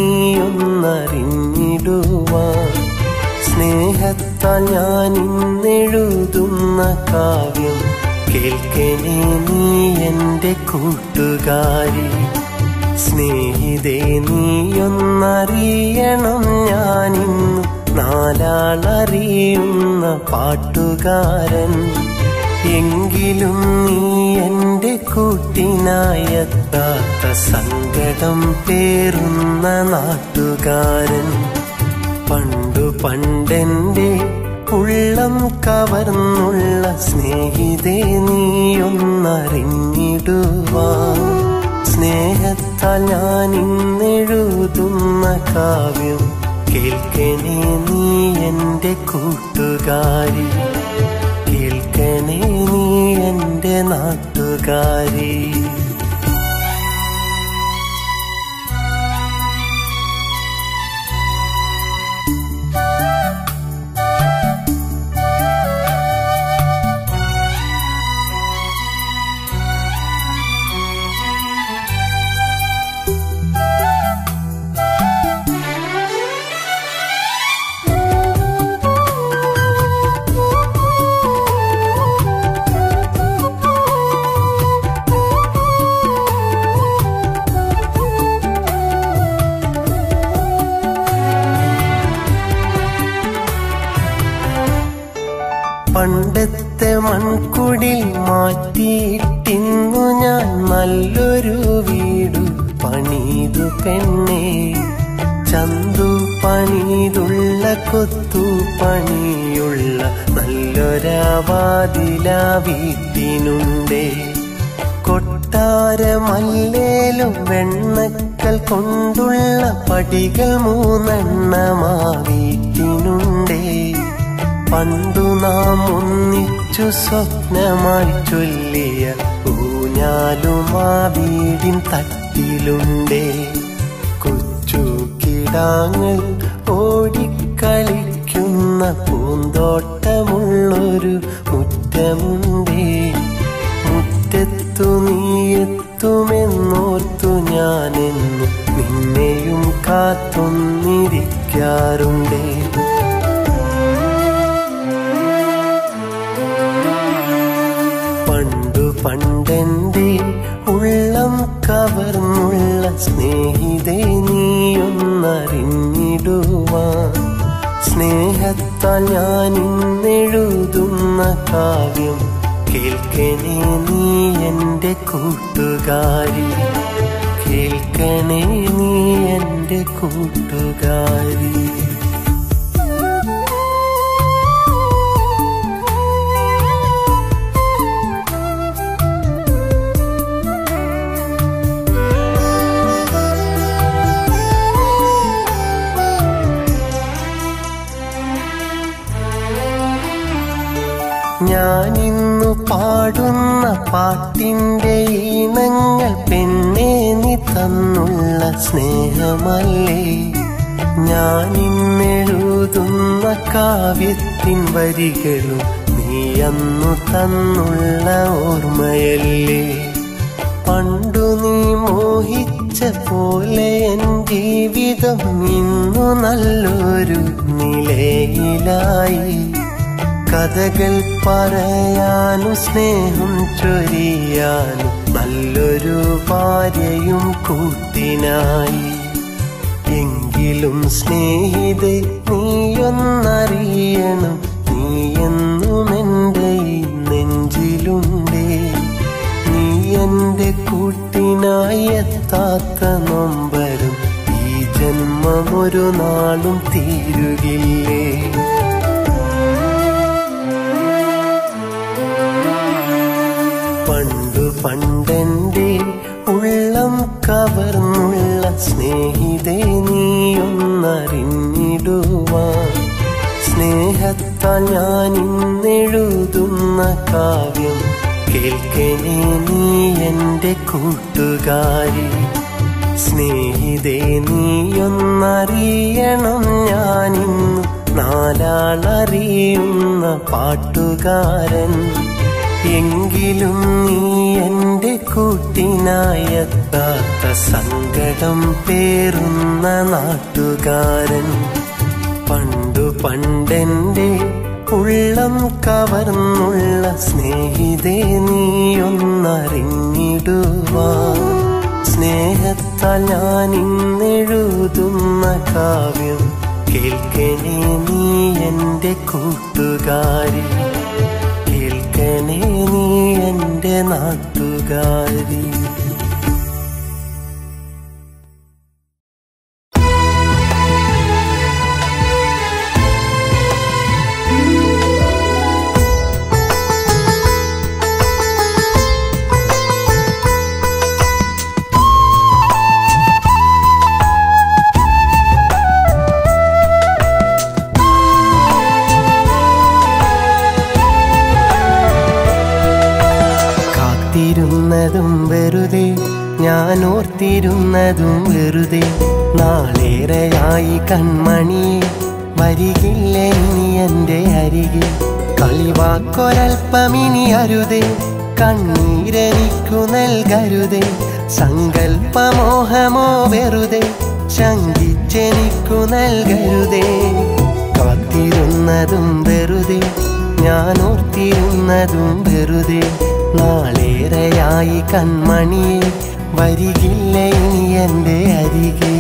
നീയൊന്നറിഞ്ഞിടുവാൻ സ്നേഹത്താൽ ഞാൻ ഇന്നെഴുതുന്ന കാവ്യം കേൾക്കണേ നീ എൻ്റെ കൂട്ടുകാരി സ്നേഹിതേ നീയൊന്നറിയണം ഞാനിന്നു നാലാളറിയുന്ന പാട്ടുകാരൻ എങ്കിലും നീ എൻ്റെ കൂട്ടിനായെത്താത്ത സങ്കടം പേറുന്ന നാട്ടുകാരൻ പണ്ടു പണ്ടെന്റെ ഉള്ളം കവർന്നുള്ള സ്നേഹിതേ നീയൊന്നറിഞ്ഞിടുവാൻ സ്നേഹത്താൽ ഞാൻ ഇന്നെഴുതുന്ന കാവ്യം കേൾക്കണേ നീ എൻ്റെ കൂട്ടുകാരി കേൾക്കണേ നീ എൻ്റെ നാട്ടുകാരി പണ്ടത്തെ മൺകുടിൽ മാറ്റിയിട്ടിന്നു ഞാൻ നല്ലൊരു വീടു പണിതു പെണ്ണേ ചന്തു പണിതുള്ള കൊത്തു പണിയുള്ള നല്ലൊരാവാതില വീട്ടിനുണ്ടേ കൊട്ടാരമല്ലേലും വെണ്ണക്കൽ കൊണ്ടുള്ള പടികൾ മൂന്നെണ്ണമാ വീട്ടിനുണ്ടേ പണ്ടു നാം ഒന്നിച്ചു സ്വപ്നമായി ചൊല്ലിയ ഊഞ്ഞാലുമാ വീടിൻ തട്ടിലുണ്ടേ കൊച്ചു കിടാങ്ങൾ ഓടിക്കളിക്കുന്ന പൂന്തോട്ടമുള്ളൊരു മുറ്റമുണ്ടേ മുറ്റത്തു നീയെത്തുമെന്നോർത്തു ഞാനെന്നു നിന്നെയും കാത്തൊന്നിരിക്കാറുണ്ടേ പണ്ടു പണ്ടെന്റെ ഉള്ളം കവർന്നുള്ള സ്നേഹിതേ നീയൊന്നറിഞ്ഞിടുവാൻ സ്നേഹത്താൽ ഞാൻ ഇന്നെഴുതുന്ന കാവ്യം കേൾക്കണേ നീ എൻ്റെ കൂട്ടുകാരി കേൾക്കണേ നീ എൻ്റെ കൂട്ടുകാരി ഞാനിന്നു പാടുന്ന പാട്ടിന്റെ ഈണങ്ങൾ പെണ്ണെ നീ തന്നുള്ള സ്നേഹമല്ലേ ഞാനിന്നെഴുതുന്ന കാവ്യത്തിൻ വരികളും നീ അന്നു തന്നുള്ള ഓർമ്മയല്ലേ പണ്ടു നീ മോഹിച്ച പോലെ എൻ ജീവിതം ഇന്നു നല്ലൊരു നിലയിലായി കഥകൾ പറയാനും സ്നേഹം ചൊരിയാനും നല്ലൊരു ഭാര്യയും കൂട്ടിനായി എങ്കിലും സ്നേഹിതെ നീയൊന്നറിയണം നീ എന്നും എൻ്റെ ഈ നെഞ്ചിലുണ്ടേ നീ എൻ്റെ കൂട്ടിനായി എത്താത്ത നൊമ്പരും ഈ ജന്മം ഒരു നാളും തീരുകില്ലേ പണ്ടു പണ്ടെന്റെ ഉള്ളം കവർന്നുള്ള സ്നേഹിതേ നീയൊന്നറിഞ്ഞിടുവാൻ സ്നേഹത്താൽ ഞാൻ ഇന്നെഴുതുന്ന കാവ്യം കേൾക്കണേ നീ എൻ്റെ കൂട്ടുകാരി സ്നേഹിതേ നീയൊന്നറിയണം ഞാനിന്നു നാലാളറിയുന്ന പാട്ടുകാരൻ എങ്കിലും നീ എന്റെ കൂട്ടിനായെത്താത്ത സങ്കടം പേറുന്ന നാട്ടുകാരൻ പണ്ടു പണ്ടെന്റെ ഉള്ളം കവർന്നുള്ള സ്നേഹിതേ നീയൊന്നറിഞ്ഞിടുവാൻ സ്നേഹത്താൽ ഞാൻ ഇന്നെഴുതുന്ന കാവ്യം കേൾക്കണേ നീ എന്റെ കൂട്ടുകാരി കേൾക്കണേ നീ എന്റെ നാട്ടുകാരി കാത്തിരുന്നതും വെറുതെ ഞാൻ ഓർത്തിരുന്നതും വെറുതെ നാളേറെയായി കൺമണിയെ വരികില്ല ഇനി എൻ്റെ അരികിൽ കളിവാക്കൊരൽപ്പമിനി അരുതേ കണ്ണീരെനിക്കു നൽകരുതേ സങ്കൽപ്പമോഹമോ വെറുതെ ശങ്കിച്ചെനിക്കു നൽകരുതേ കാത്തിരുന്നതും വെറുതെ ഞാൻ ഓർത്തിരുന്നതും വെറുതെ നാളേറെയായി കൺമണിയെ വരികില്ല ഇനി എൻ്റെ അരികെ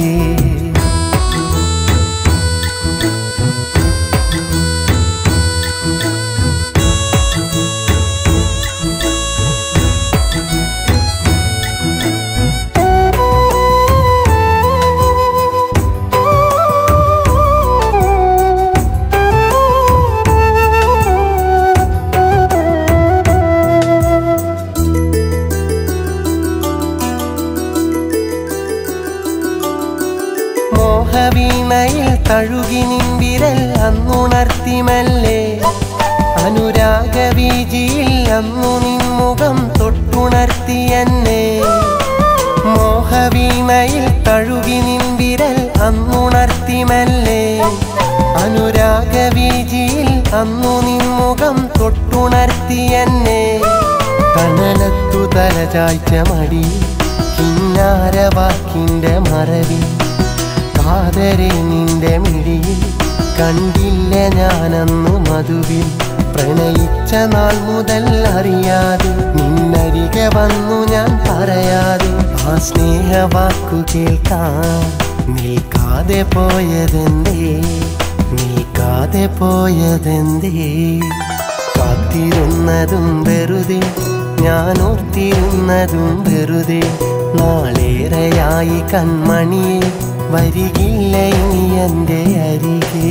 മോഹവീണയിൽ തഴുകി നിൻവിരൽ അന്നുണർത്തിമല്ലേ അനുരാഗവീജിയിൽ അന്നു നിൻമുഖം തൊട്ടുണർത്തി എന്നെ മോഹവീണയിൽ തഴുകി നിൻവിരൽ അന്നുണർത്തിമല്ലേ അനുരാഗവീജിയിൽ അന്നു നിൻമുഖം തൊട്ടുണർത്തി എന്നെ കനലത്തു തലചായ്ച്ച മടി കിന്നാരവാക്കിന്റെ മറവിൽ കാതരെ നിന്റെ മിഴിയിൽ കണ്ടില്ല ഞാനന്നു മധുവിൽ പ്രണയിച്ച നാൾ മുതൽ അറിയാതെ നിന്നരികെ വന്നു ഞാൻ പറയാതെ ആ സ്നേഹവാക്കു കേൾക്കാൻ നിൽക്കാതെ പോയതെന്തേ നിൽക്കാതെ പോയതെന്തേ കാത്തിരുന്നതും വെറുതെ ഞാൻ ഓർത്തിരുന്നതും വെറുതെ നാളേറെയായി കൺമണിയെ വരികില്ല ഇനി എൻ്റെ അരികെ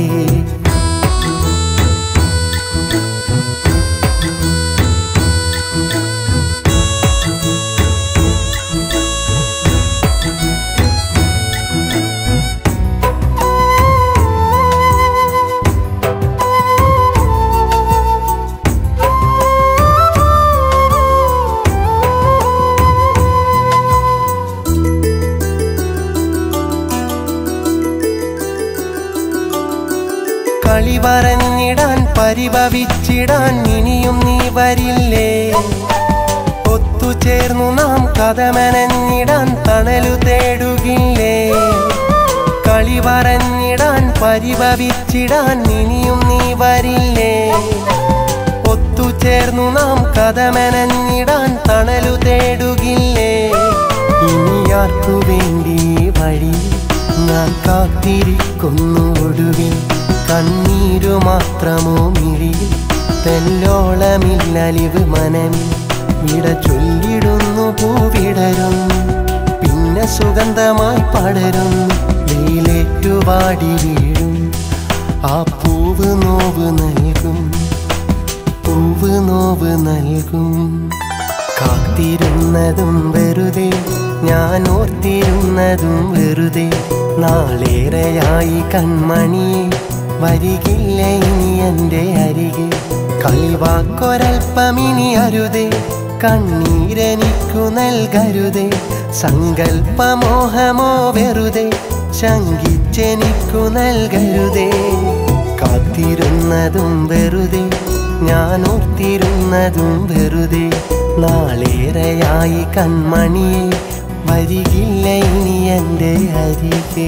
കളി പറഞ്ഞിടാൻ പരിഭവിച്ചിടാൻ ഇനിയും നീ വരില്ലേ ഒത്തുചേർന്നു നാം കഥമനഞ്ഞിടാൻ തണലു തേടുകില്ലേ കളി പറഞ്ഞിടാൻ പരിഭവിച്ചിടാൻ ഇനിയും നീ വരില്ലേ ഒത്തുചേർന്നു നാം കഥമനഞ്ഞിടാൻ തണലു തേടുകില്ലേ ഇനി ആർക്കു വേണ്ടി ഈ വഴി ഞാൻ കാത്തിരിക്കുന്നു ഒടുവിൽ കണ്ണീരു മാത്രമോ മിഴിയിൽ തെല്ലോളമില്ലലിവ് മനമിൽ വിട ചൊല്ലിടുന്നു പൂവിടരുന്നു പിന്നെ സുഗന്ധമായി പടരുന്നു വെയിലേറ്റുപാടി വീഴും ആ പൂവ് നോവ് നൽകും പൂവ് നോവ് നൽകും കാത്തിരുന്നതും വെറുതെ ഞാൻ ഓർത്തിരുന്നതും വെറുതെ നാളേറെയായി കൺമണിയെ വരികില്ല ഇനി എൻ്റെ അരികെ കളിവാക്കൊരൽപ്പമിനി അരുതേ കണ്ണീരെനിക്കു നൽകരുതേ സങ്കൽപ്പമോഹമോ വെറുതെ ശങ്കിച്ചെനിക്കു നൽകരുതേ കാത്തിരുന്നതും വെറുതെ ഞാൻ ഓർത്തിരുന്നതും വെറുതെ നാളേറെയായി കൺമണിയെ വരികില്ല ഇനി എൻ്റെ അരികെ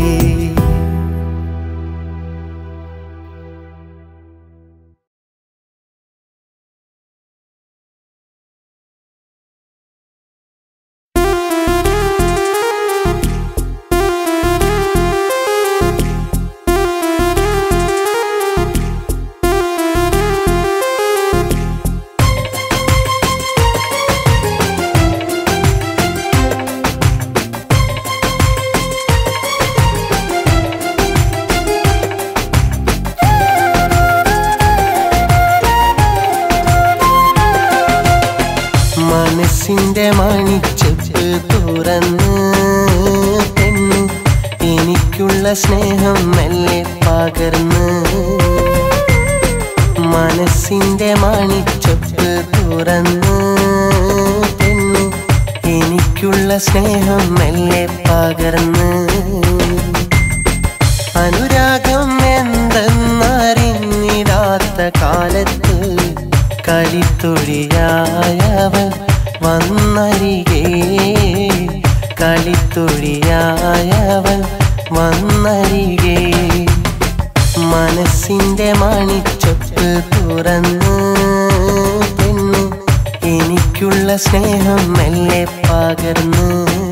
മനസ്സിന്റെ മണിച്ചെപ്പ് തുറന്ന് പെണ്ണ് എനിക്കുള്ള സ്നേഹം മെല്ലെ പകർന്ന് മനസ്സിന്റെ മണിച്ചെപ്പ് തുറന്ന് പെണ്ണ് എനിക്കുള്ള സ്നേഹം മെല്ലെ പകർന്ന് അനുരാഗം എന്തെന്നറിഞ്ഞിടാത്ത കാലത്ത് കളിത്തൊഴിയായവൻ വന്നരികെ കളിത്തൊഴിയായവൻ വന്നരികെ മനസ്സിന്റെ മണിച്ചൊപ്പ് തുറന്ന് പെണ്ണ് എനിക്കുള്ള സ്നേഹം മെല്ലെ പകർന്ന്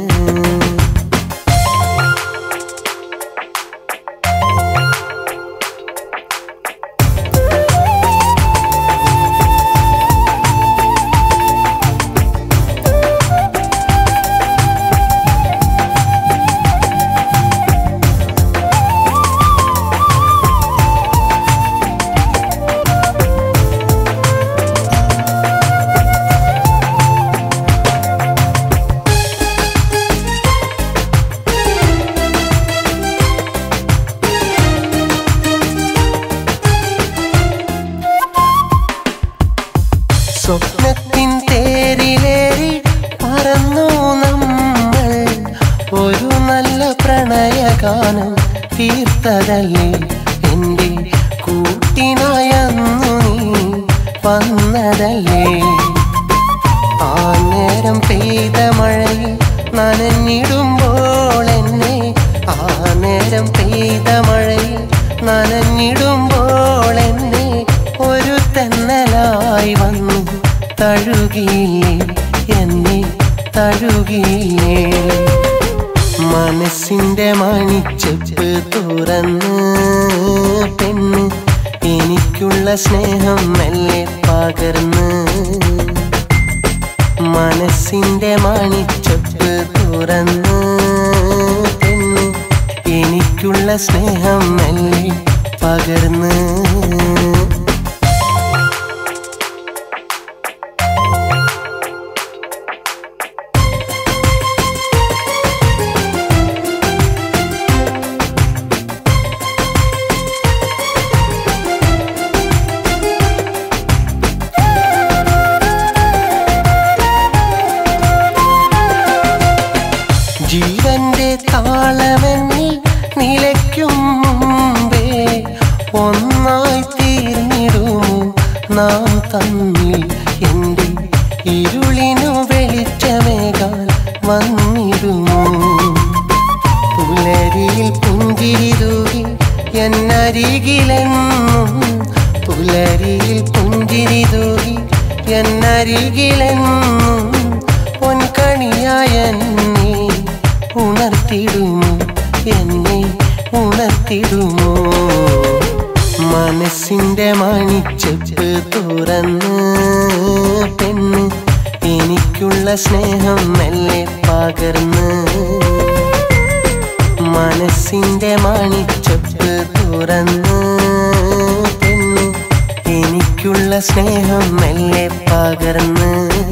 സ്വപ്നത്തിൻ തേരിലേറി പറന്നു നമ്മൾ ഒരു നല്ല പ്രണയഗാനം തീർത്തതല്ലേ എൻ്റെ കൂട്ടിനായന്നു നീ വന്നതല്ലേ ആ നേരം പെയ്ത മഴയിൽ നനഞ്ഞിടുമ്പോൾ എന്നെ ആ നേരം പെയ്ത മഴയിൽ നനഞ്ഞിടുമ്പോൾ എന്നെ ഒരു തെന്നലായി വന്നു തഴുകിയില്ലേ എന്നെ തഴുകിയില്ലേ മനസ്സിന്റെ മണിച്ചെപ്പ് തുറന്ന് പെണ്ണ് എനിക്കുള്ള സ്നേഹം മെല്ലെ പകർന്ന് മനസ്സിന്റെ മണിച്ചൊപ്പ് തുറന്ന് പെണ്ണ് എനിക്കുള്ള സ്നേഹം മെല്ലെ പകർന്ന് ജീവന്റെ താളമെന്നിൽ നിലയ്ക്കും മുമ്പേ ഒന്നായി തീർന്നിടുമോ നാം തമ്മിൽ എൻ്റെ ഇരുളിനു വെളിച്ചമേകാൻ വന്നിടുമോ പുലരിയിൽ പുഞ്ചിരി തൂകി എന്നരികിലെന്നും പുലരിയിൽ പുഞ്ചിരി തൂകി എന്നരികിലെന്നും പൊൻകണിയായ എന്നെ ഉണർത്തിടുമോ എന്നെ ഉണർത്തിടുമോ മനസ്സിന്റെ മണിച്ചെപ്പ് തുറന്ന് പെണ്ണ് എനിക്കുള്ള സ്നേഹം മെല്ലെ പകർന്ന് മനസ്സിന്റെ മണിച്ചൊപ്പ് തുറന്ന് പെണ്ണ് എനിക്കുള്ള സ്നേഹം മെല്ലെ പകർന്ന്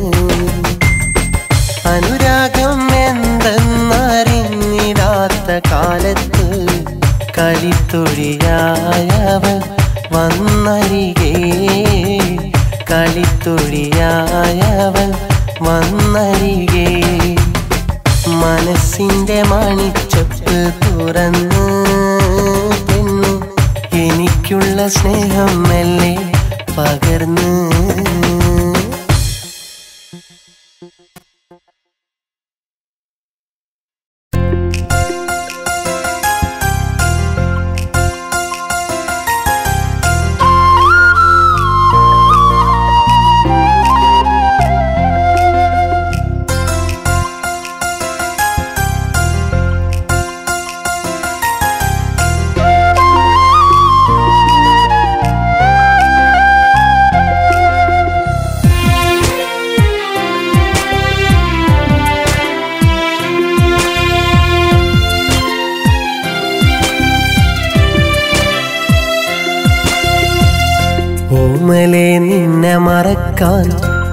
അനുരാഗം എന്തെന്നറിഞ്ഞിടാത്ത കാലത്ത് കളിത്തൊഴിയായവൻ വന്നരികെ കളിത്തൊഴിയായവൻ വന്നരികെ മനസ്സിന്റെ മണിച്ചൊപ്പ് തുറന്ന് പെണ്ണ് എനിക്കുള്ള സ്നേഹം മെല്ലെ പകർന്ന് ഓമലെ നിന്നെ മറക്കാൻ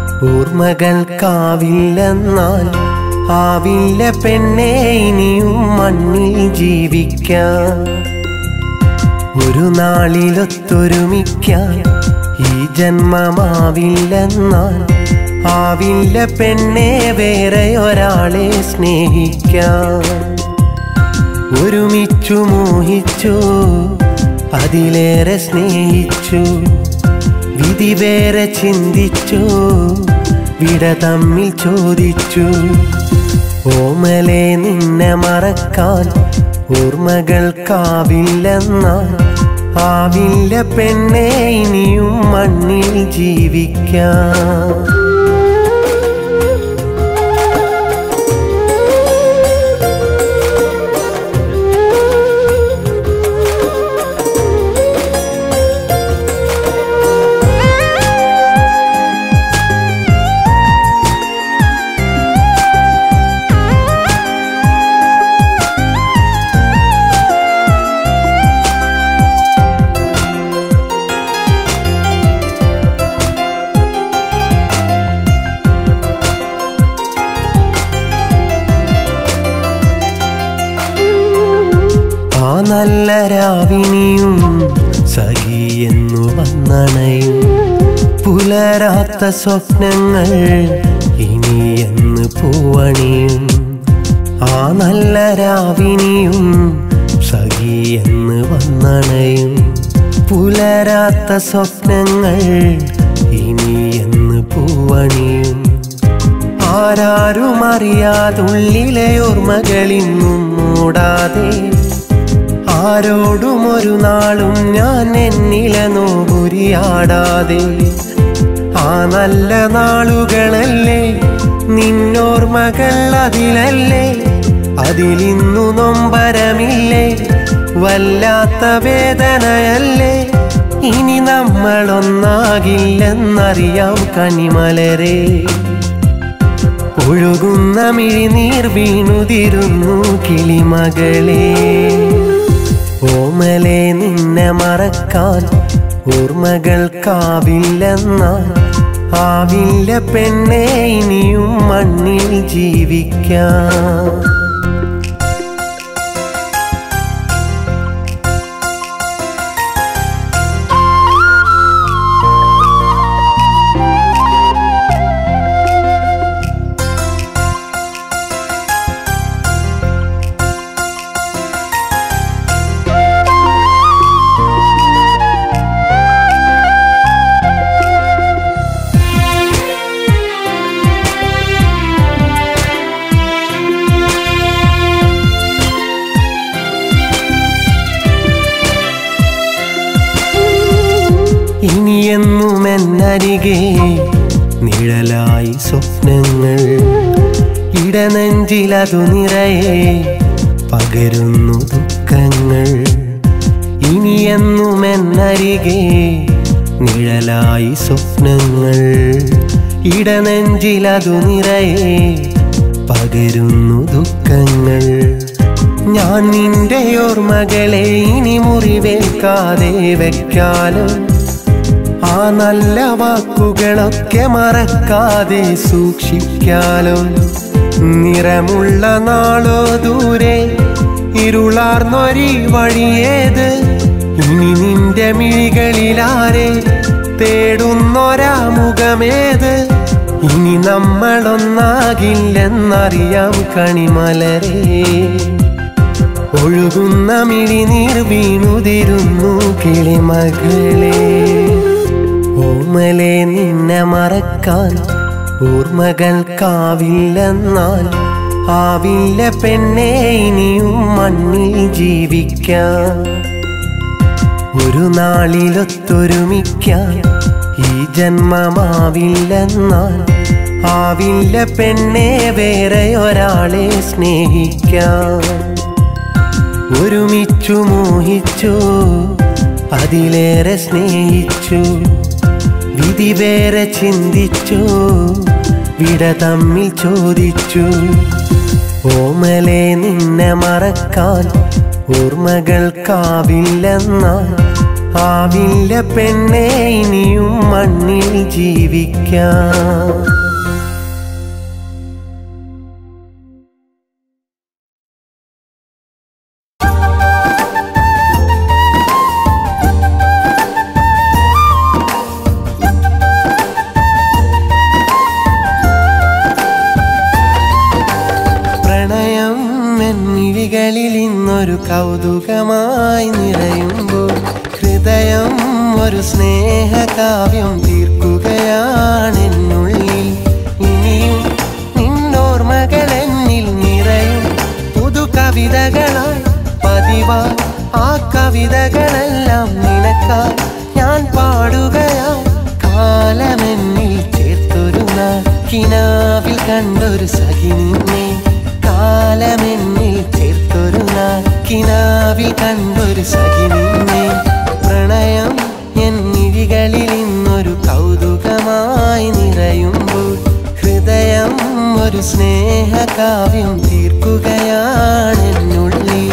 ഓർമ്മകൾക്കാവില്ലെന്നാൽ ആവില്ല പെണ്ണെ ഇനിയും മണ്ണിൽ ജീവിക്കാൻ ഒരു നാളിലൊത്തൊരുമിക്കാൻ ഈ ജന്മമാവില്ലെന്നാൽ ആവില്ല പെണ്ണെ വേറെ ഒരാളെ സ്നേഹിക്കാൻ ഒരുമിച്ചു മോഹിച്ചു അതിലേറെ സ്നേഹിച്ചു വിധി വേറെ ചിന്തിച്ചു വിട തമ്മിൽ ചോദിച്ചു ഓമലെ നിന്നെ മറക്കാൻ ഓർമ്മകൾക്കാവില്ലെന്നാൽ ആവില്ല പെണ്ണെ ഇനിയും മണ്ണിൽ ജീവിക്കാം ആ നല്ല രാവിനിയും സഖിയെന്നു വന്നണയും പുലരാത്ത സ്വപ്നങ്ങൾ ഇനിയെന്ന് പൂവണിയും ആ നല്ല രാവിനിയും സഖിയെന്ന് വന്നണയും പുലരാത്ത സ്വപ്നങ്ങൾ ഇനിയെന്ന് പൂവണിയും ആരാരും അറിയാതുള്ളിലെ ഓർമ്മകളിന്നും മൂടാതെ ആരോടും ഒരു നാളും ഞാൻ എന്നില നോകുരിയാടാതെ ആ നല്ല നാളുകളല്ലേ നിന്നോർമ്മകൾ അതിലല്ലേ അതിലിന്നു നൊമ്പരമില്ലേ വല്ലാത്ത വേദനയല്ലേ ഇനി നമ്മളൊന്നാകില്ലെന്നറിയാം കനിമലരെ ഒഴുകുന്ന മിഴിനീർ വീണുതിരുന്നു കിളിമകളെ ഓമലെ നിന്നെ മറക്കാൻ ഓർമ്മകൾക്കാവില്ലെന്നാൽ ആവില്ല പെണ്ണെ ഇനിയും മണ്ണിൽ ജീവിക്കാം ഇനിയെന്നും എന്നരികെ നിഴലായി സ്വപ്നങ്ങൾ ഇടനെഞ്ചിലതു നിറയെ പകരുന്നു ദുഃഖങ്ങൾ ഇനിയെന്നും എന്നരികെ നിഴലായി സ്വപ്നങ്ങൾ ഇടനെഞ്ചിലതു നിറയെ പകരുന്നു ദുഃഖങ്ങൾ ഞാൻ നിന്റെ ഓർമ്മകളെ ഇനി മുറിവേൽക്കാതെ വെക്കാലോ ആ നല്ല വാക്കുകളൊക്കെ മറക്കാതെ സൂക്ഷിക്കാലോ നിറമുള്ള നാളോ ദൂരെ ഇരുളാർന്നൊരി വഴിയേത് ഇനി നിന്റെ മിഴികളിലാരെ തേടുന്നൊരാ മുഖമേത് ഇനി നമ്മളൊന്നാകില്ലെന്നറിയാം കണിമലരേ ഒഴുകുന്ന മിഴിനീർ വീണുതിരുന്നു കിളിമകളെ ഓമലെ നിന്നെ മറക്കാൻ ഓർമ്മകൾക്കാവില്ലെന്നാൽ ആവില്ല പെണ്ണെ ഇനിയും മണ്ണിൽ ജീവിക്കാം ഒരു നാളിലൊത്തൊരുമിക്കാൻ ഈ ജന്മമാവില്ലെന്നാൽ ആവില്ല പെണ്ണെ വേറെ ഒരാളെ സ്നേഹിക്കാം ഒരുമിച്ചു മോഹിച്ചു അതിലേറെ സ്നേഹിച്ചു വിധി വേറെ ചിന്തിച്ചു വിട തമ്മിൽ ചോദിച്ചു ഓമലെ നിന്നെ മറക്കാൻ ഓർമ്മകൾക്കാവില്ലെന്നാൽ ആവില്ല പെണ്ണെ ഇനിയും ജീവിക്കാം പ്രണയം എന്നിഴികളിൽ ഇന്നൊരു കൗതുകമായി നിറയുമ്പോൾ ഹൃദയം ഒരു സ്നേഹകാവ്യം തീർക്കുകയാണെന്നുള്ളിൽ ഇനിയും നിന്നോർമകൾ എന്നിൽ നിറയും പുതു കവിതകളായി പതിവായി ആ കവിതകളെല്ലാം നിനക്കായി ഞാൻ പാടുകയാ കാലമെന്നിൽ ചേർത്തൊരു നാൾ കിനാവിൽ കണ്ടൊരു സഖി നിന്നെ കാലമെന്നിൽ ചേർത്തൊരു നാൾ കിനാവിൽ കണ്ടൊരു സഖി നിന്നെ പ്രണയം എന്നിഴികളിൽ ഇന്നൊരു കൗതുകമായി നിറയുമ്പോൾ ഹൃദയം ഒരു സ്നേഹകാവ്യം തീർക്കുകയാണെന്നുള്ളിൽ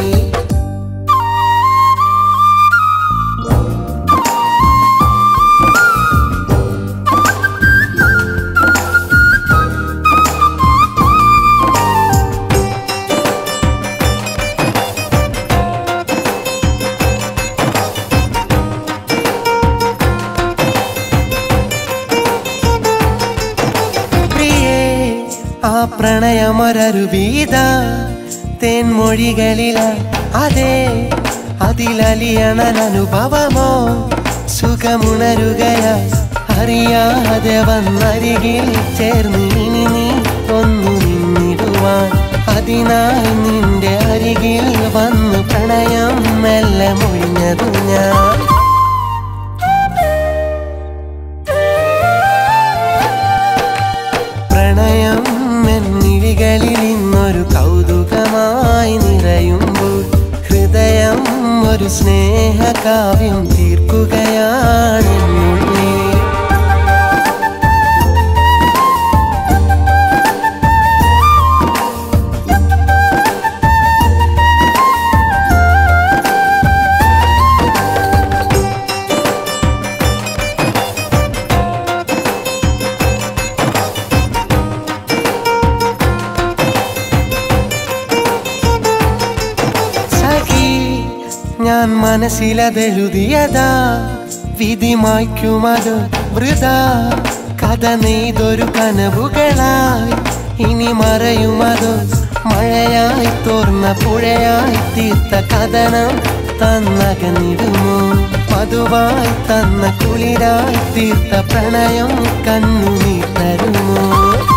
പ്രിയേ ആ പ്രണയമൊരരുവീത തേൻമൊഴികളില അതെ അതിലലിയണ അനുഭവമോ സുഖമുണരുകയ അറിയാതെ വന്നരികിൽ ചേർന്ന് ഇനി നീ ഒന്നു നിന്നിടുവാൻ അതിനായി നിന്റെ അരികിൽ വന്നു പ്രണയം മെല്ലെ മൊഴിഞ്ഞതു ഞാൻ പ്രണയം എന്നിഴികളിൽ ഇന്നൊരു കൗതുകമായി നിറയുമ്പോൾ ഹൃദയം ഒരു സ്നേഹകാവ്യം തീർക്കുകയാണെന്നുള്ളിൽ സഖി ഞാൻ മനസ്സിലതെഴുതിയതാ വിധി മായ്ക്കുമത് വൃത കഥ നെയ്തൊരു കനവുകളായി ഇനി മറയുമത് മഴയായി തോർന്ന പുഴയായി തീർത്ത കഥനം തന്നകന്നിടുമോ മധുവായി തന്ന കുളിരായി തീർത്ത പ്രണയം കണ്ണുനീർ തരുമോ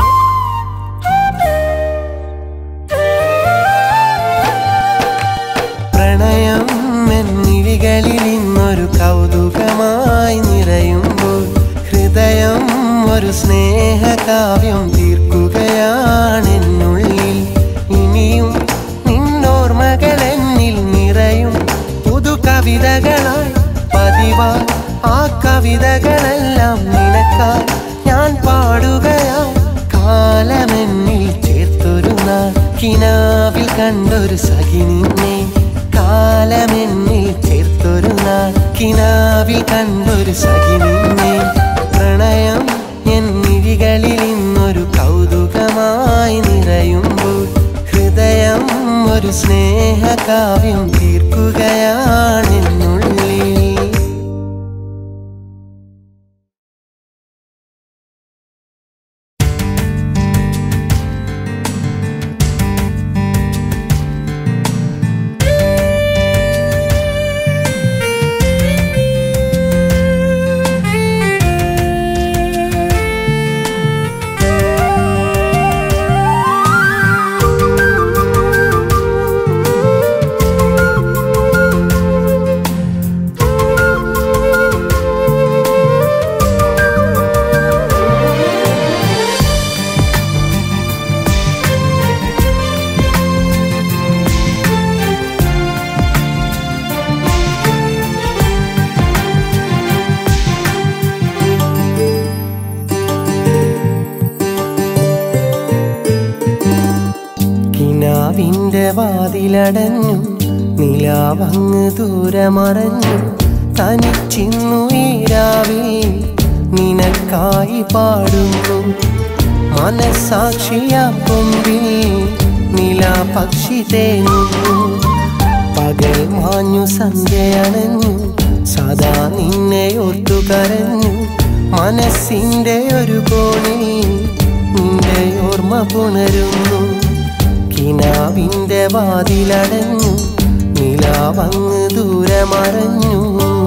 പ്രണയം എന്നിഴികളിൽ ഇന്നൊരു കൗതുകമായി നിറയുമ്പോൾ ഹൃദയം ഒരു സ്നേഹകാവ്യം തീർക്കുകയാണെന്നുള്ളിൽ ഇനിയും നിന്നോർമകൾ എന്നിൽ നിറയും പുതു കവിതകളായി പതിവായി ആ കവിതകളെല്ലാം നിനക്കായി ഞാൻ പാടുകയാ കാലമെന്നിൽ ചേർത്തൊരു നാൾ കിനാവിൽ കണ്ടൊരു സഖി നിന്നെ കാലമെന്നിൽ ചേർത്തൊരു നാൾ കിനാവിൽ കണ്ടൊരു സഖി നിന്നെ പ്രണയം എന്നിഴികളിൽ ഇന്നൊരു കൗതുകമായി നിറയുമ്പോൾ ഹൃദയം ഒരു സ്നേഹകാവ്യം തീർക്കുകയാണെന്നുള്ളിൽ കിനാവിന്റെ വാതിലടഞ്ഞു നിലാവങ്ങ് ദൂരമറഞ്ഞു തനിച്ചിന്നു ഈ രാവിൽ നിനക്ക് നിനക്കായി പാടുന്നു മനസാക്ഷിയ കൊമ്പിൽ നിലാപക്ഷി തേങ്ങുന്നു പകൽ മാഞ്ഞു സന്ധ്യയണഞ്ഞു സദാ നിന്നെ ഓർത്തു കരഞ്ഞു മനസ്സിന്റെ ഒരു കോണിൽ നിന്റെ ഓർമ്മ പുണരുന്നു കിനാവിന്റെ വാതിലടഞ്ഞു നിലാവങ്ങ് ദൂരെ മറഞ്ഞു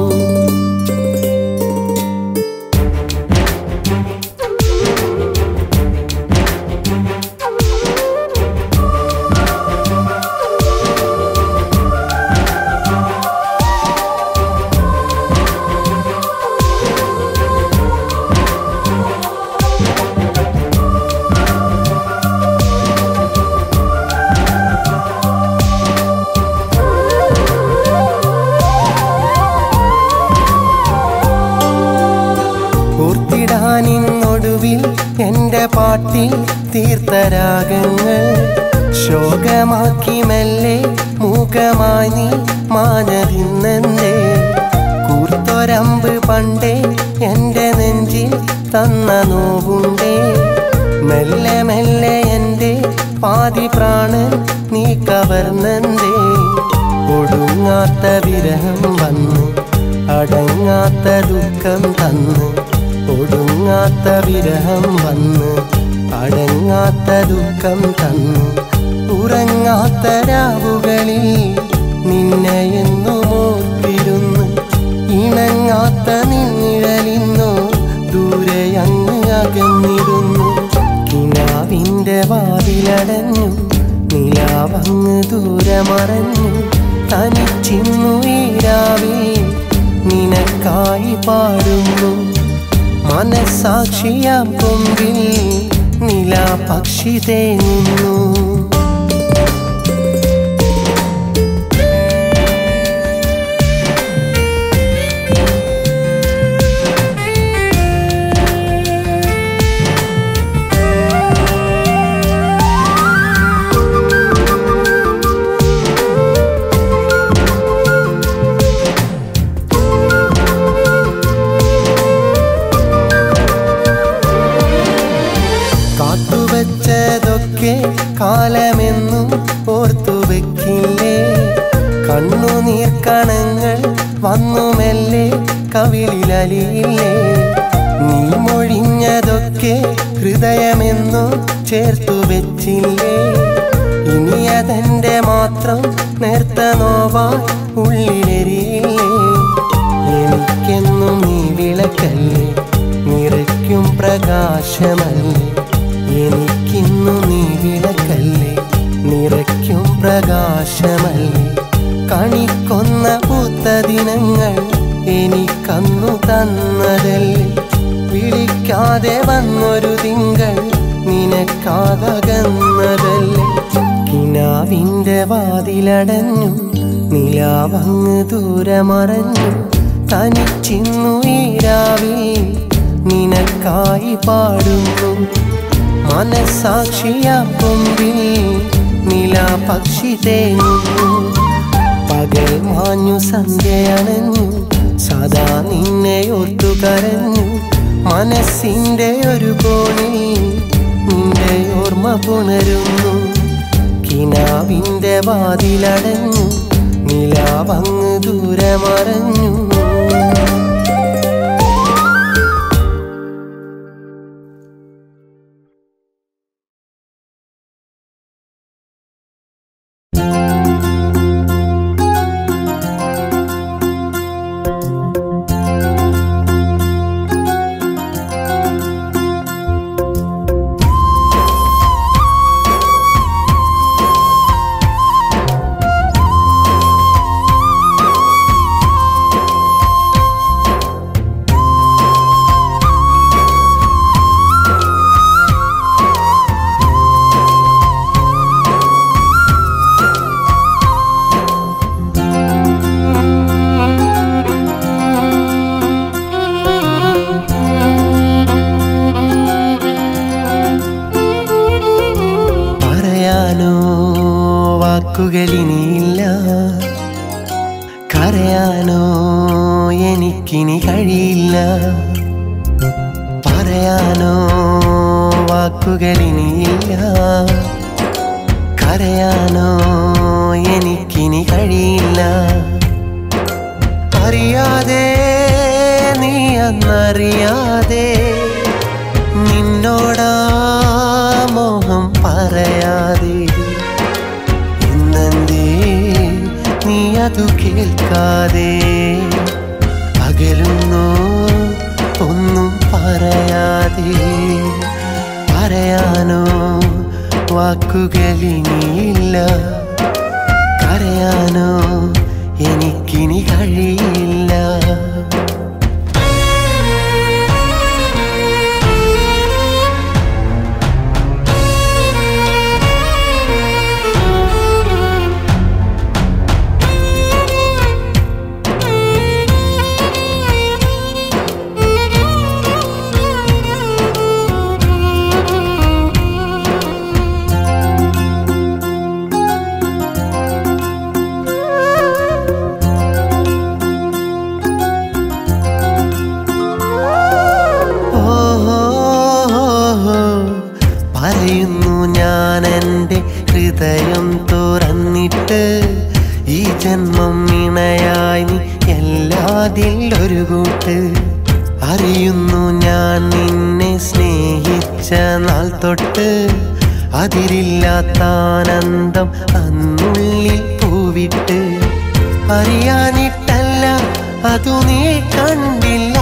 ഓർത്തിടാനിന്നൊടുവിൽ എൻ്റെ പാട്ടിൽ തീർത്ഥരാഗങ്ങൾ ശോകമാക്കി മെല്ലെ മൂകമായി നീ മാനതിന്നെന്തേ കൂർത്തൊരമ്പ് പണ്ടേ എൻ്റെ നെഞ്ചിൽ തന്ന നോവുണ്ടേ മെല്ലെ മെല്ലെ എൻ്റെ പാതി പ്രാണൻ നീ കവർന്നെന്തേ ഒടുങ്ങാത്ത വിരഹം വന്നു അടങ്ങാത്ത ദുഃഖം തന്നു ഒടുങ്ങാത്ത വിരഹം വന്ന് അടങ്ങാത്ത ദുഃഖം തന്നു ഉറങ്ങാത്ത രാവുകളിൽ നിന്നെ എന്നും ഓർത്തിരുന്നു ഇണങ്ങാത്ത നിന്നിഴലിന്നോ ദൂരെ അങ്ങ് അകന്നിരുന്നു കിനാവിന്റെ വാതിലടഞ്ഞു നിലാവങ്ങ് ദൂരെ മറഞ്ഞു തനിച്ചിന്നു ഈരാവിൽ നിനക്കായി പാടുന്നു മനസാക്ഷിയാം കൊമ്പിൽ നിലാപക്ഷി തേങ്ങുന്നു കാത്തുവച്ചതൊക്കെ കാലമെന്നും ഓർത്തു വെക്കില്ലേ കണ്ണുനീർ കണങ്ങൾ വന്നു മെല്ലെ കവിളിലലിയില്ലേ നീ മൊഴിഞ്ഞതൊക്കെ ഹൃദയമെന്നും ചേർത്തു വെച്ചില്ലേ ഇനി അതെന്റെ മാത്രം നേർത്ത നോവാ ഉള്ളിലെരിയില്ലേ എനിക്കെന്നും നീ വിളക്കല്ലേ നിറയ്ക്കും പ്രകാശമല്ലേ എനിക്കിന്നു നീ വിളക്കല്ലേ നിറയ്ക്കും പ്രകാശമല്ലേ കണിക്കൊന്ന പൂത്ത ദിനങ്ങൾ എനിക്കന്നു തന്നതല്ലേ വിളിക്കാതെ വന്നൊരു തിങ്കൾ നിനക്കാകന്നതല്ലേ കിനാവിന്റെ വാതിലടഞ്ഞു നിലാവങ്ങ് ദൂരെ മറഞ്ഞു തനിച്ചിന്നു ഈരാവിൽ നിനക്കായി പാടുന്നു മനസാക്ഷിയ കൊമ്പിൽ നിലാപക്ഷി തേങ്ങുന്നു പകൽ മാഞ്ഞു സന്ധ്യയണഞ്ഞു സദാ നിന്നെ ഓർത്തു കരഞ്ഞു മനസ്സിന്റെ ഒരു കോണിൽ നിന്റെ ഓർമ്മ പുണരുന്നു കിനാവിന്റെ വാതിലടഞ്ഞു നിലാവങ്ങ് ദൂരെ മറഞ്ഞു പറയാനോ വാക്കുകളിനിയില്ല കരയാനോ എനിക്കിനി കഴിയില്ല പറയാനോ വാക്കുകളിനിയില്ല കരയാനോ എനിക്കിനി കഴിയില്ല അറിയാതെ നീ അന്നറിയാതെ നിന്നോടാ മോഹം പറയാതെ ഇന്നെന്തേ നീ അതു കേൾക്കാതെ അകലുന്നു ഒന്നും പറയാതെ പറയാനോ വാക്കുകളിനിയില്ല കരയാനോ എനിക്കിനി കഴിയില്ല ഓഹോ പറയുന്നു ഞാൻ എൻ്റെ ഹൃദയം തുറന്നിട്ട് ഈ ജന്മം ഇണയായി നീ എല്ലാതിൽ ഒരു കൂട്ട് അറിയുന്നു ഞാൻ നിന്നെ സ്നേഹിച്ച നാൾ തൊട്ട് അതിരില്ലാത്ത ആനന്ദം അന്നുള്ളിൽ പൂവിട്ട് അറിയാനിട്ടല്ല അതു നീ കണ്ടില്ല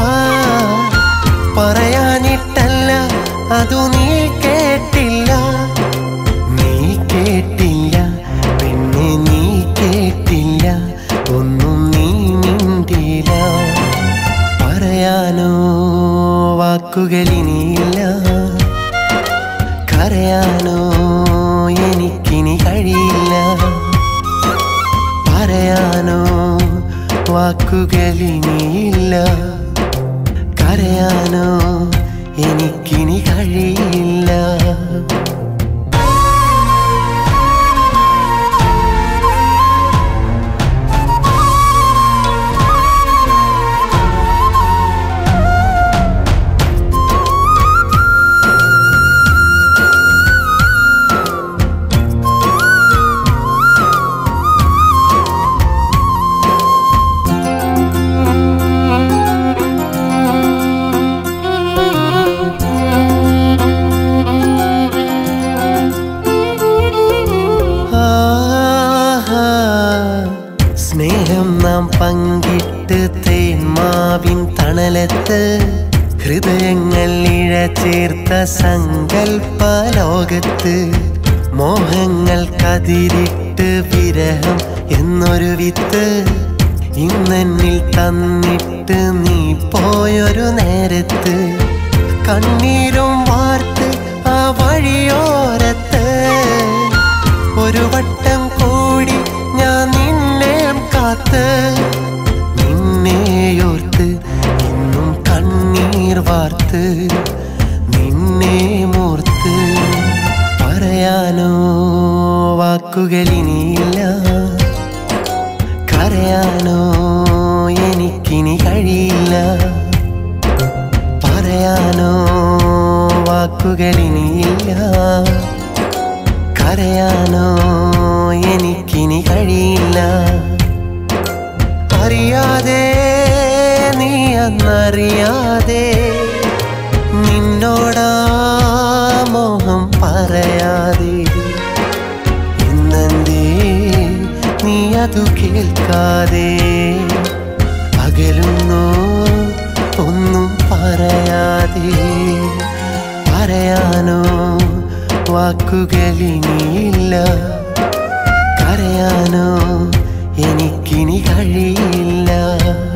പറയാനിട്ടല്ല അതു നീ കേട്ടില്ല നീ കേട്ടില്ല പിന്നെ നീ കേട്ടില്ല ഒന്നും നീ മിണ്ടില്ല പറയാനോ വാക്കുകളിനിയില്ല കരയാനോ എനിക്കിനി കഴിയില്ല പറയാനോ വാക്കുകളിനിയില്ല കരയാനോ എനിക്കിനി കഴിയില്ല ആഹാ, സ്നേഹം നാം പങ്കിട്ട് തേന്മാവിൻ തണലത്ത് ഹൃദയങ്ങൾ ഇഴ ചേർത്ത സങ്കൽപ്പ ലോകത്ത് മോഹങ്ങൾ കതിരിട്ട് വിരഹം എന്നൊരു വിത്ത് ഇന്നെന്നിൽ തന്നിട്ട് നീ പോയൊരു നേരത്ത് കണ്ണീരും വാർത്ത് ആ വഴിയോരത്ത് ഒരു വട്ടം കൂടി ഞാൻ നിന്നെ കാത്ത് നിന്നെയോർത്ത് ഇന്നും കണ്ണീർ വാർത്ത് നിന്നെ മൂർത്ത് പറയാനോ വാക്കുകളിനിയില്ല കരയാനോ എനിക്കിനി കഴിയില്ല പറയാനോ വാക്കുകളിനിയില്ല കരയാനോ എനിക്കിനി കഴിയില്ല അറിയാതെ നീ അന്നറിയാതെ നിന്നോടാ മോഹം പറയാതെ ഇന്നെന്തേ നീ അതു കേൾക്കാതെ അകലുന്നു ഒന്നും പറയാതെ പറയാനോ വാക്കുകളിനിയില്ല കരയാനോ എനിക്കിനി കഴിയില്ല